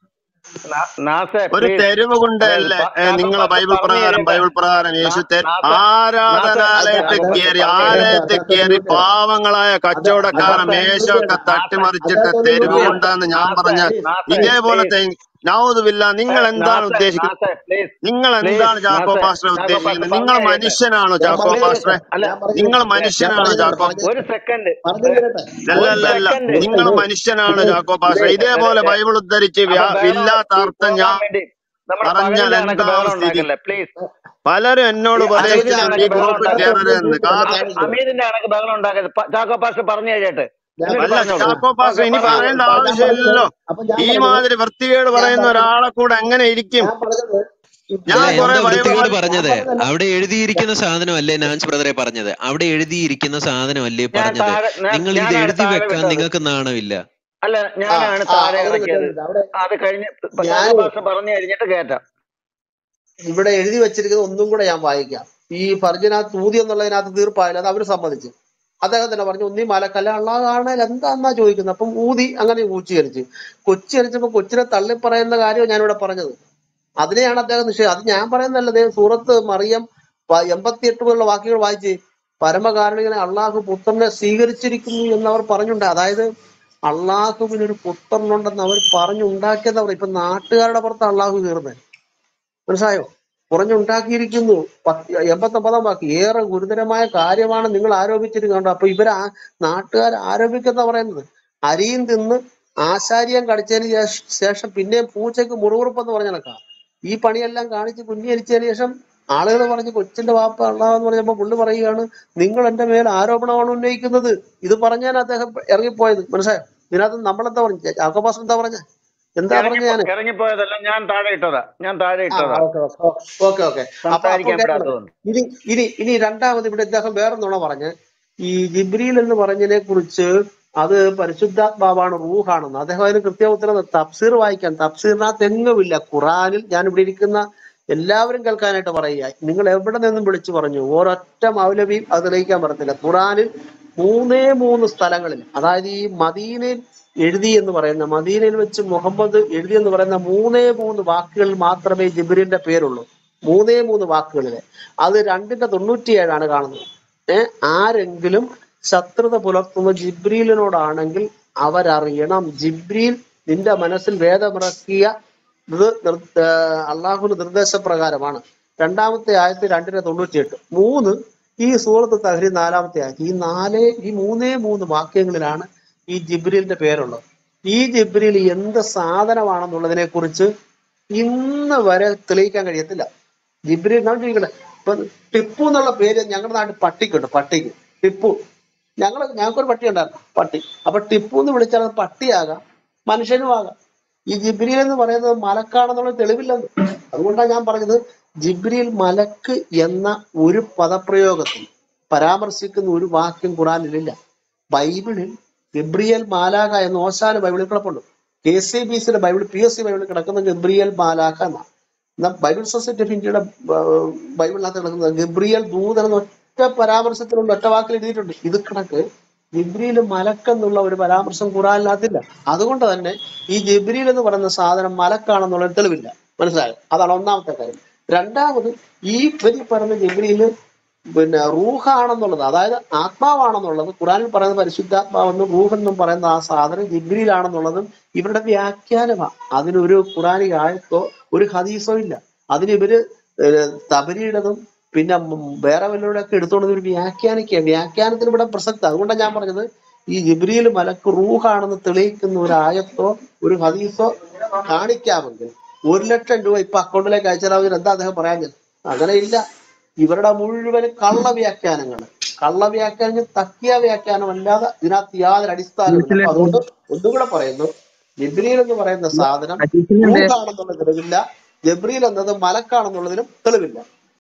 നാസെ ഒരു പ്ലീസ് തെരുവ് അതായത് കൊണ്ടല്ലേ പ- ചാക്കോ നിങ്ങളെ പാസ്റ്റർ ബൈബിൾ പറഞ്ഞു പ്രകാരം തരട്ടെ ബൈബിൾ പ്രകാരം യേശു നാ- തെ നാസെ നാസെ ആരാധനാലയത്തിൽ ചാക്കോ കയറി പാസ്റ്റർ പറഞ്ഞു തരട്ടെ ആലയത്തിൽ അദ്ദേഹത്തെ കയറി നിർത്തിയാണ് പാവങ്ങളായ അത കച്ചവടക്കാരെ അദ്ദേഹത്തെ നാസെ മേശമൊക്കെ നിർത്തിയാണ് തട്ടിമറിച്ചിട്ട് അദ്ദേഹത്തെ ഒന്ന് തെരുവ് നിർത്തിയാണ് നാസെ കൊണ്ടാന്ന് ഞാൻ നാസെ പറഞ്ഞ പ്ലീസ് നാസെ ഇതേപോലത്തെ പ്ലീസ് നൗതുമില്ല നിങ്ങൾ എന്താണ് നാസെ ഉദ്ദേശിക്കുന്നത് നാസെ പ്ലീസ് നിങ്ങൾ പ്ലീസ് എന്താണ് ചാക്കോ നാസെ പാസ്റ്ററെ ചാക്കോ പാസ്റ്റർ ഉദ്ദേശിക്കുന്നത് പറഞ്ഞു നിങ്ങൾ കഴിയട്ടെ മനുഷ്യനാണോ ഞാൻ ചാക്കോ പറഞ്ഞു പാസ്റ്ററെ തരട്ടെ അല്ല ഞാൻ പറഞ്ഞു നിങ്ങൾ തരട്ടെ ഞാൻ മനുഷ്യനാണോ പറഞ്ഞു തരട്ടെ ചാക്കോ പറഞ്ഞു ഒരു സെക്കൻഡ് പറഞ്ഞു തരട്ടെ അല്ല ഒരു അല്ല അല്ല സെക്കൻഡ് നിങ്ങൾ നിർത്തത് മനുഷ്യനാണ് ഇത് ചാക്കോ പാസ്റ്റർ ഇത് ഇതേപോലെ ബൈബിൾ ഉദ്ധരിച്ച് അപ്പൊ വ്യാ- ബഹളം ഇല്ലാത്ത ഈ അർത്ഥം പോകാൻ ഞാൻ വേണ്ടി നമ്മുടെ പറഞ്ഞാൽ പകലിന്റെ കണക്ക് എന്താണ് ബഹളം സ്ഥിതി ഉണ്ടാക്കല്ലേ പ്ലീസ് പലരും എന്നോട് ഈ അതൊക്കെ അമീദിന്റെ ഉപദേശിച്ചിട്ടുണ്ട് ഈ കണക്ക് ബഹളം ഗ്രൂപ്പിൽ അതൊക്കെ ഉണ്ടാക്കരുത് കയറരുതെന്ന് ഗ്രൂപ്പിൽ കാരണം ഞാൻ ഇടും അമീദിന്റെ കണക്ക് ബഹളം ഉണ്ടാക്കരുത് പ- ചാക്കോ പാസ്റ്റർ പറഞ്ഞു കഴിയട്ടെ ഞാൻ എന്നിട്ട് അല്ല പറഞ്ഞോളൂ ചാക്കോ പാസ്റ്റർ ഓക്കെ ഇനി പറഞ്ഞോളൂ പറയേണ്ട ഞാൻ പറഞ്ഞത് ആവശ്യമില്ലല്ലോ അപ്പൊ ഞാൻ ഈ പറഞ്ഞത് മാതിരി വൃത്തികേട് ഞാൻ പറയുന്ന പറഞ്ഞത് ഒരാളെ കൂടെ എങ്ങനെ ഇരിക്കും ഞാൻ പറഞ്ഞത് ഞാൻ അല്ല കുറെ എന്താ ബൈബിൾ വൃത്തികേട് വാ- ഞാൻ പറഞ്ഞത് പറഞ്ഞതല്ല അവിടെ എഴുതിയിരിക്കുന്ന സാധനമല്ലേ നാൻസ് ബ്രദറെ പറഞ്ഞത് അവിടെ എഴുതിയിരിക്കുന്ന സാധനമല്ലേ ഞാൻ പറഞ്ഞത് താഴെ ഞാൻ- നിങ്ങൾ ഇത് ഞാനാണ് എഴുതി താഴെ വെക്കാൻ വിട്ടത് നിങ്ങൾക്ക് നാണമില്ല അല്ല ആ ഞാനാണ് ആ താഴെ ഒരു മിനിറ്റ് ഒരു ഇറക്കിയത് മിനിറ്റ് അവിടെ അത് കഴിഞ്ഞ് ഇപ്പൊ ഞാൻ ചാക്കോ പാസ്റ്റർ പറഞ്ഞു കഴിഞ്ഞിട്ട് കേറ്റാം ഇവിടെ എഴുതി വെച്ചിരിക്കുന്നത് ഒന്നും കൂടെ ഞാൻ വായിക്കാം ഈ ഫർജിനകത്ത് തൂതി എന്നുള്ളതിനകത്ത് തീർപ്പായാലും അത് അവര് സമ്മതിച്ചു അദ്ദേഹം തന്നെ പറഞ്ഞു ഒന്നീ മലക്കല്ല അള്ളാഹാണേൽ എന്താന്നാ ചോദിക്കുന്നത് അപ്പം ഊതി അങ്ങനെ ഊച്ചീകരിച്ചു കൊച്ചി കരിച്ചപ്പോ കൊച്ചിനെ തള്ളിപ്പറയുന്ന കാര്യം ഞാനിവിടെ പറഞ്ഞത് അതിനെയാണ് അദ്ദേഹം നിഷേധം അത് ഞാൻ പറയുന്നതല്ല ദേ സൂറത്ത് മറിയം എൺപത്തി എട്ട് മുതലുള്ള വാക്യങ്ങൾ വായിച്ച് പരമകാരണികളെ അള്ളാഹു പുത്രനെ സ്വീകരിച്ചിരിക്കുന്നു എന്നവർ പറഞ്ഞുണ്ട് അതായത് അള്ളാഹുവിനൊരു പുത്രനുണ്ടെന്ന് അവർ പറഞ്ഞുണ്ടാക്കിയെന്ന് പറയും ഇപ്പൊ നാട്ടുകാരുടെ പുറത്ത് അള്ളാഹു കയറുന്നത് മനസ്സിലായോ കുറഞ്ഞുണ്ടാക്കിയിരിക്കുന്നു പത്ത് എൺപത്തൊമ്പതാം വാക്ക് ഏറെ ഗുരുതരമായ കാര്യമാണ് നിങ്ങൾ ആരോപിച്ചിരിക്കുന്നത് അപ്പൊ ഇവർ ആ നാട്ടുകാർ ആരോപിക്കുന്ന പറയുന്നത് അരിയും തിന്ന് ആശാരിയം കടിച്ചതിന് ശേഷ- ശേഷം പിന്നെയും പൂച്ചയ്ക്ക് മുറിവുറുപ്പെന്ന് പറഞ്ഞ കണക്കാ ഈ പണിയെല്ലാം കാണിച്ച് കുഞ്ഞരിച്ചതിന് ശേഷം ആളുകൾ പറഞ്ഞ് കൊച്ചിന്റെ വാപ്പ അള്ളാന്ന് പറഞ്ഞപ്പോ പുള്ളി പറയുകയാണ് നിങ്ങൾ എന്റെ മേൽ ആരോപണമാണ് ഉന്നയിക്കുന്നത് ഇത് പറഞ്ഞാൽ അദ്ദേഹം ഇറങ്ങിപ്പോയത് മനസ്സിലായോ ഇതിനകത്ത് നമ്മളെന്താ പറഞ്ഞു ജാക്കോബാസ് എന്താ പറഞ്ഞ എന്താ പറഞ്ഞ ഇറങ്ങിപ്പോ ഞാന് ഇറങ്ങിപ്പോയതല്ല ഞാൻ താഴെ ഇട്ടതാ ഞാൻ താഴെ ആ ഇട്ടതാ ഓക്കെ ഓക്കെ ഓക്കെ അപ്പൊ അപ്പൊ സംസാരിക്കാൻ കേൾക്കണം പെടാത്തതുകൊണ്ട് ഇനി ഇനി ഇനി രണ്ടാമത് ഇവിടെ ഇദ്ദേഹം വേറെ നുണ പറഞ്ഞ് ഈ ജിബ്രീൽ എന്ന് പറഞ്ഞതിനെ കുറിച്ച് അത് പരിശുദ്ധാത്മാവാണ് റൂഹാണെന്ന് അദ്ദേഹം അതിന് കൃത്യ ഉത്തരം തഫ്സീർ വായിക്കാൻ തഫ്സീറിനകത്ത് എങ്ങുമില്ല ഖുറാനിൽ ഞാൻ ഇവിടെ ഇരിക്കുന്ന എല്ലാവരും കേൾക്കാനായിട്ട് പറയുക നിങ്ങൾ എവിടെ നിന്നും വിളിച്ചു പറഞ്ഞു ഒരൊറ്റ മൗലവിയും അത് തെളിയിക്കാൻ പറഞ്ഞില്ല ഖുറാനിൽ മൂന്നേ മൂന്ന് സ്ഥലങ്ങളിൽ അതായത് ഈ മദീനയിൽ എഴുതി എന്ന് പറയുന്ന മദീനയിൽ വെച്ച് മുഹമ്മദ് എഴുതി എന്ന് പറയുന്ന മൂന്നേ മൂന്ന് വാക്കുകളിൽ മാത്രമേ ജിബ്രീലിന്റെ പേരുള്ളൂ മൂന്നേ മൂന്ന് വാക്കുകളില് അത് രണ്ടിന്റെ തൊണ്ണൂറ്റിയേഴാണ് കാണുന്നത് ഏ ആരെങ്കിലും ശത്രുത പുലർത്തുന്ന ജിബ്രീലിനോടാണെങ്കിൽ അവരറിയണം ജിബ്രീൽ നിന്റെ മനസ്സിൽ വേദമിറക്കിയ ഇത് നിർ- ഏർ അള്ളാഹുവിന്റെ നിർദ്ദേശപ്രകാരമാണ് രണ്ടാമത്തെ ആയത്ത് രണ്ടിന്റെ തൊണ്ണൂറ്റിയെട്ട് മൂന്ന് ഈ സൂറത്ത് തഹരി നാലാമത്തെ ആയത്ത് ഈ നാലേ ഈ മൂന്നേ മൂന്ന് വാക്യങ്ങളിലാണ് ഈ ജിബ്രീലിന്റെ പേരുള്ളത് ഈ ജിബ്രീൽ എന്ത് സാധനമാണെന്നുള്ളതിനെ കുറിച്ച് ഇന്ന് വരെ തെളിയിക്കാൻ കഴിയത്തില്ല ജിബ്രീൽ ഞാൻ ചോദിക്കട്ടെ ഇപ്പൊ ടിപ്പു എന്നുള്ള പേര് ഞങ്ങളുടെ നാട്ടിൽ പട്ടിക്കുണ്ട് പട്ടിക്ക് ടിപ്പു ഞങ്ങൾ ഞങ്ങൾക്കൊരു പട്ടി ഉണ്ടായിരുന്നു പട്ടി അപ്പൊ ടിപ്പു എന്ന് വിളിച്ചാൽ അത് പട്ടിയാകാം മനുഷ്യനും ആകാം ഈ ജിബ്രീൽ എന്ന് പറയുന്നത് മലക്കാണെന്നുള്ള തെളിവില്ലെന്ന് അതുകൊണ്ടാണ് ഞാൻ പറഞ്ഞത് ജിബ്രീൽ മലക്ക് എന്ന ഒരു പദപ്രയോഗത്തിൽ പരാമർശിക്കുന്ന ഒരു വാക്യം ഖുറാനിലില്ല ബൈബിളിൽ ഗബ്രിയൽ മാലാഖ എന്ന് ഓശാന ബൈബിളിൽ കിടപ്പുണ്ട് കെ സി ബി സിയുടെ ബൈബിൾ പി എസ് സി ബൈബിളിൽ കിടക്കുന്ന ഗബ്രിയൽ മാലാഖ എന്നാണ് എന്നാൽ ബൈബിൾ സൊസൈറ്റി ഓഫ് ഇന്ത്യയുടെ ആ, ബൈബിളിനകത്ത് കിടക്കുന്നത് ഗബ്രിയൽ ദൂതൻ എന്ന ഒറ്റ പരാമർശത്തിലുള്ള ഒറ്റ വാക്കിൽ എഴുതിയിട്ടുണ്ട് ഇത് കണക്ക് ജിബ്രീൽ മലക്കെന്നുള്ള ഒരു പരാമർശം ഖുറാനിനകത്തില്ല അതുകൊണ്ട് തന്നെ ഈ ജിബ്രീൽ എന്ന് പറയുന്ന സാധനം മലക്കാണെന്നുള്ള തെളിവില്ല മനസ്സിലായോ അതാണ് ഒന്നാമത്തെ കാര്യം രണ്ടാമത് ഈ ഇവര് പറയുന്ന ജിബ്രീല് പിന്നെ റൂഹാണെന്നുള്ളത് അതായത് ആത്മാവാണെന്നുള്ളത് ഖുറാനിൽ പറയുന്ന പരിശുദ്ധാത്മാവെന്നും റൂഹെന്നും പറയുന്ന ആ സാധനം ജിബ്രീലാണെന്നുള്ളതും ഇവരുടെ വ്യാഖ്യാനമാണ് അതിനൊരു ഖുറാനിക ആയത്തോ ഒരു ഹദീസോ ഇല്ല അതിന് ഇവര് ഏഹ് തബരിയുടേതും പിന്നെ ഉം വേറെ വല്ലവരുടെ ഒക്കെ എടുത്തോണ്ട് ഒരു വ്യാഖ്യാനിക്കുക വ്യാഖ്യാനത്തിന് ഇവിടെ പ്രസക്തി അതുകൊണ്ടാണ് ഞാൻ പറഞ്ഞത് ഈ ജിബ്രീൽ മലക്ക് റൂഹാണെന്ന് തെളിയിക്കുന്ന ഒരു ആയത്തോ ഒരു ഹദീസോ കാണിക്കാമെങ്കിൽ ഒരു ലക്ഷം രൂപ ഇപ്പൊ അക്കൗണ്ടിലേക്ക് അയച്ചാൽ എന്താ അദ്ദേഹം പറയാൻ അങ്ങനെ ഇല്ല ഇവരുടെ മുഴുവൻ കള്ള വ്യാഖ്യാനങ്ങൾ കള്ള വ്യാഖ്യാനം തക്കിയ വ്യാഖ്യാനം അല്ലാതെ ഇതിനകത്ത് യാതൊരു അടിസ്ഥാനമില്ല അപ്പൊ അതുകൊണ്ട് ഒന്നുകൂടെ പറയുന്നു ജിബ്രീൽ എന്ന് പറയുന്ന സാധനം റൂഹാണെന്നുള്ള തെളിവില്ല ജബ്രീൽ എന്നത് മലക്കാണെന്നുള്ളതിനും തെളിവില്ല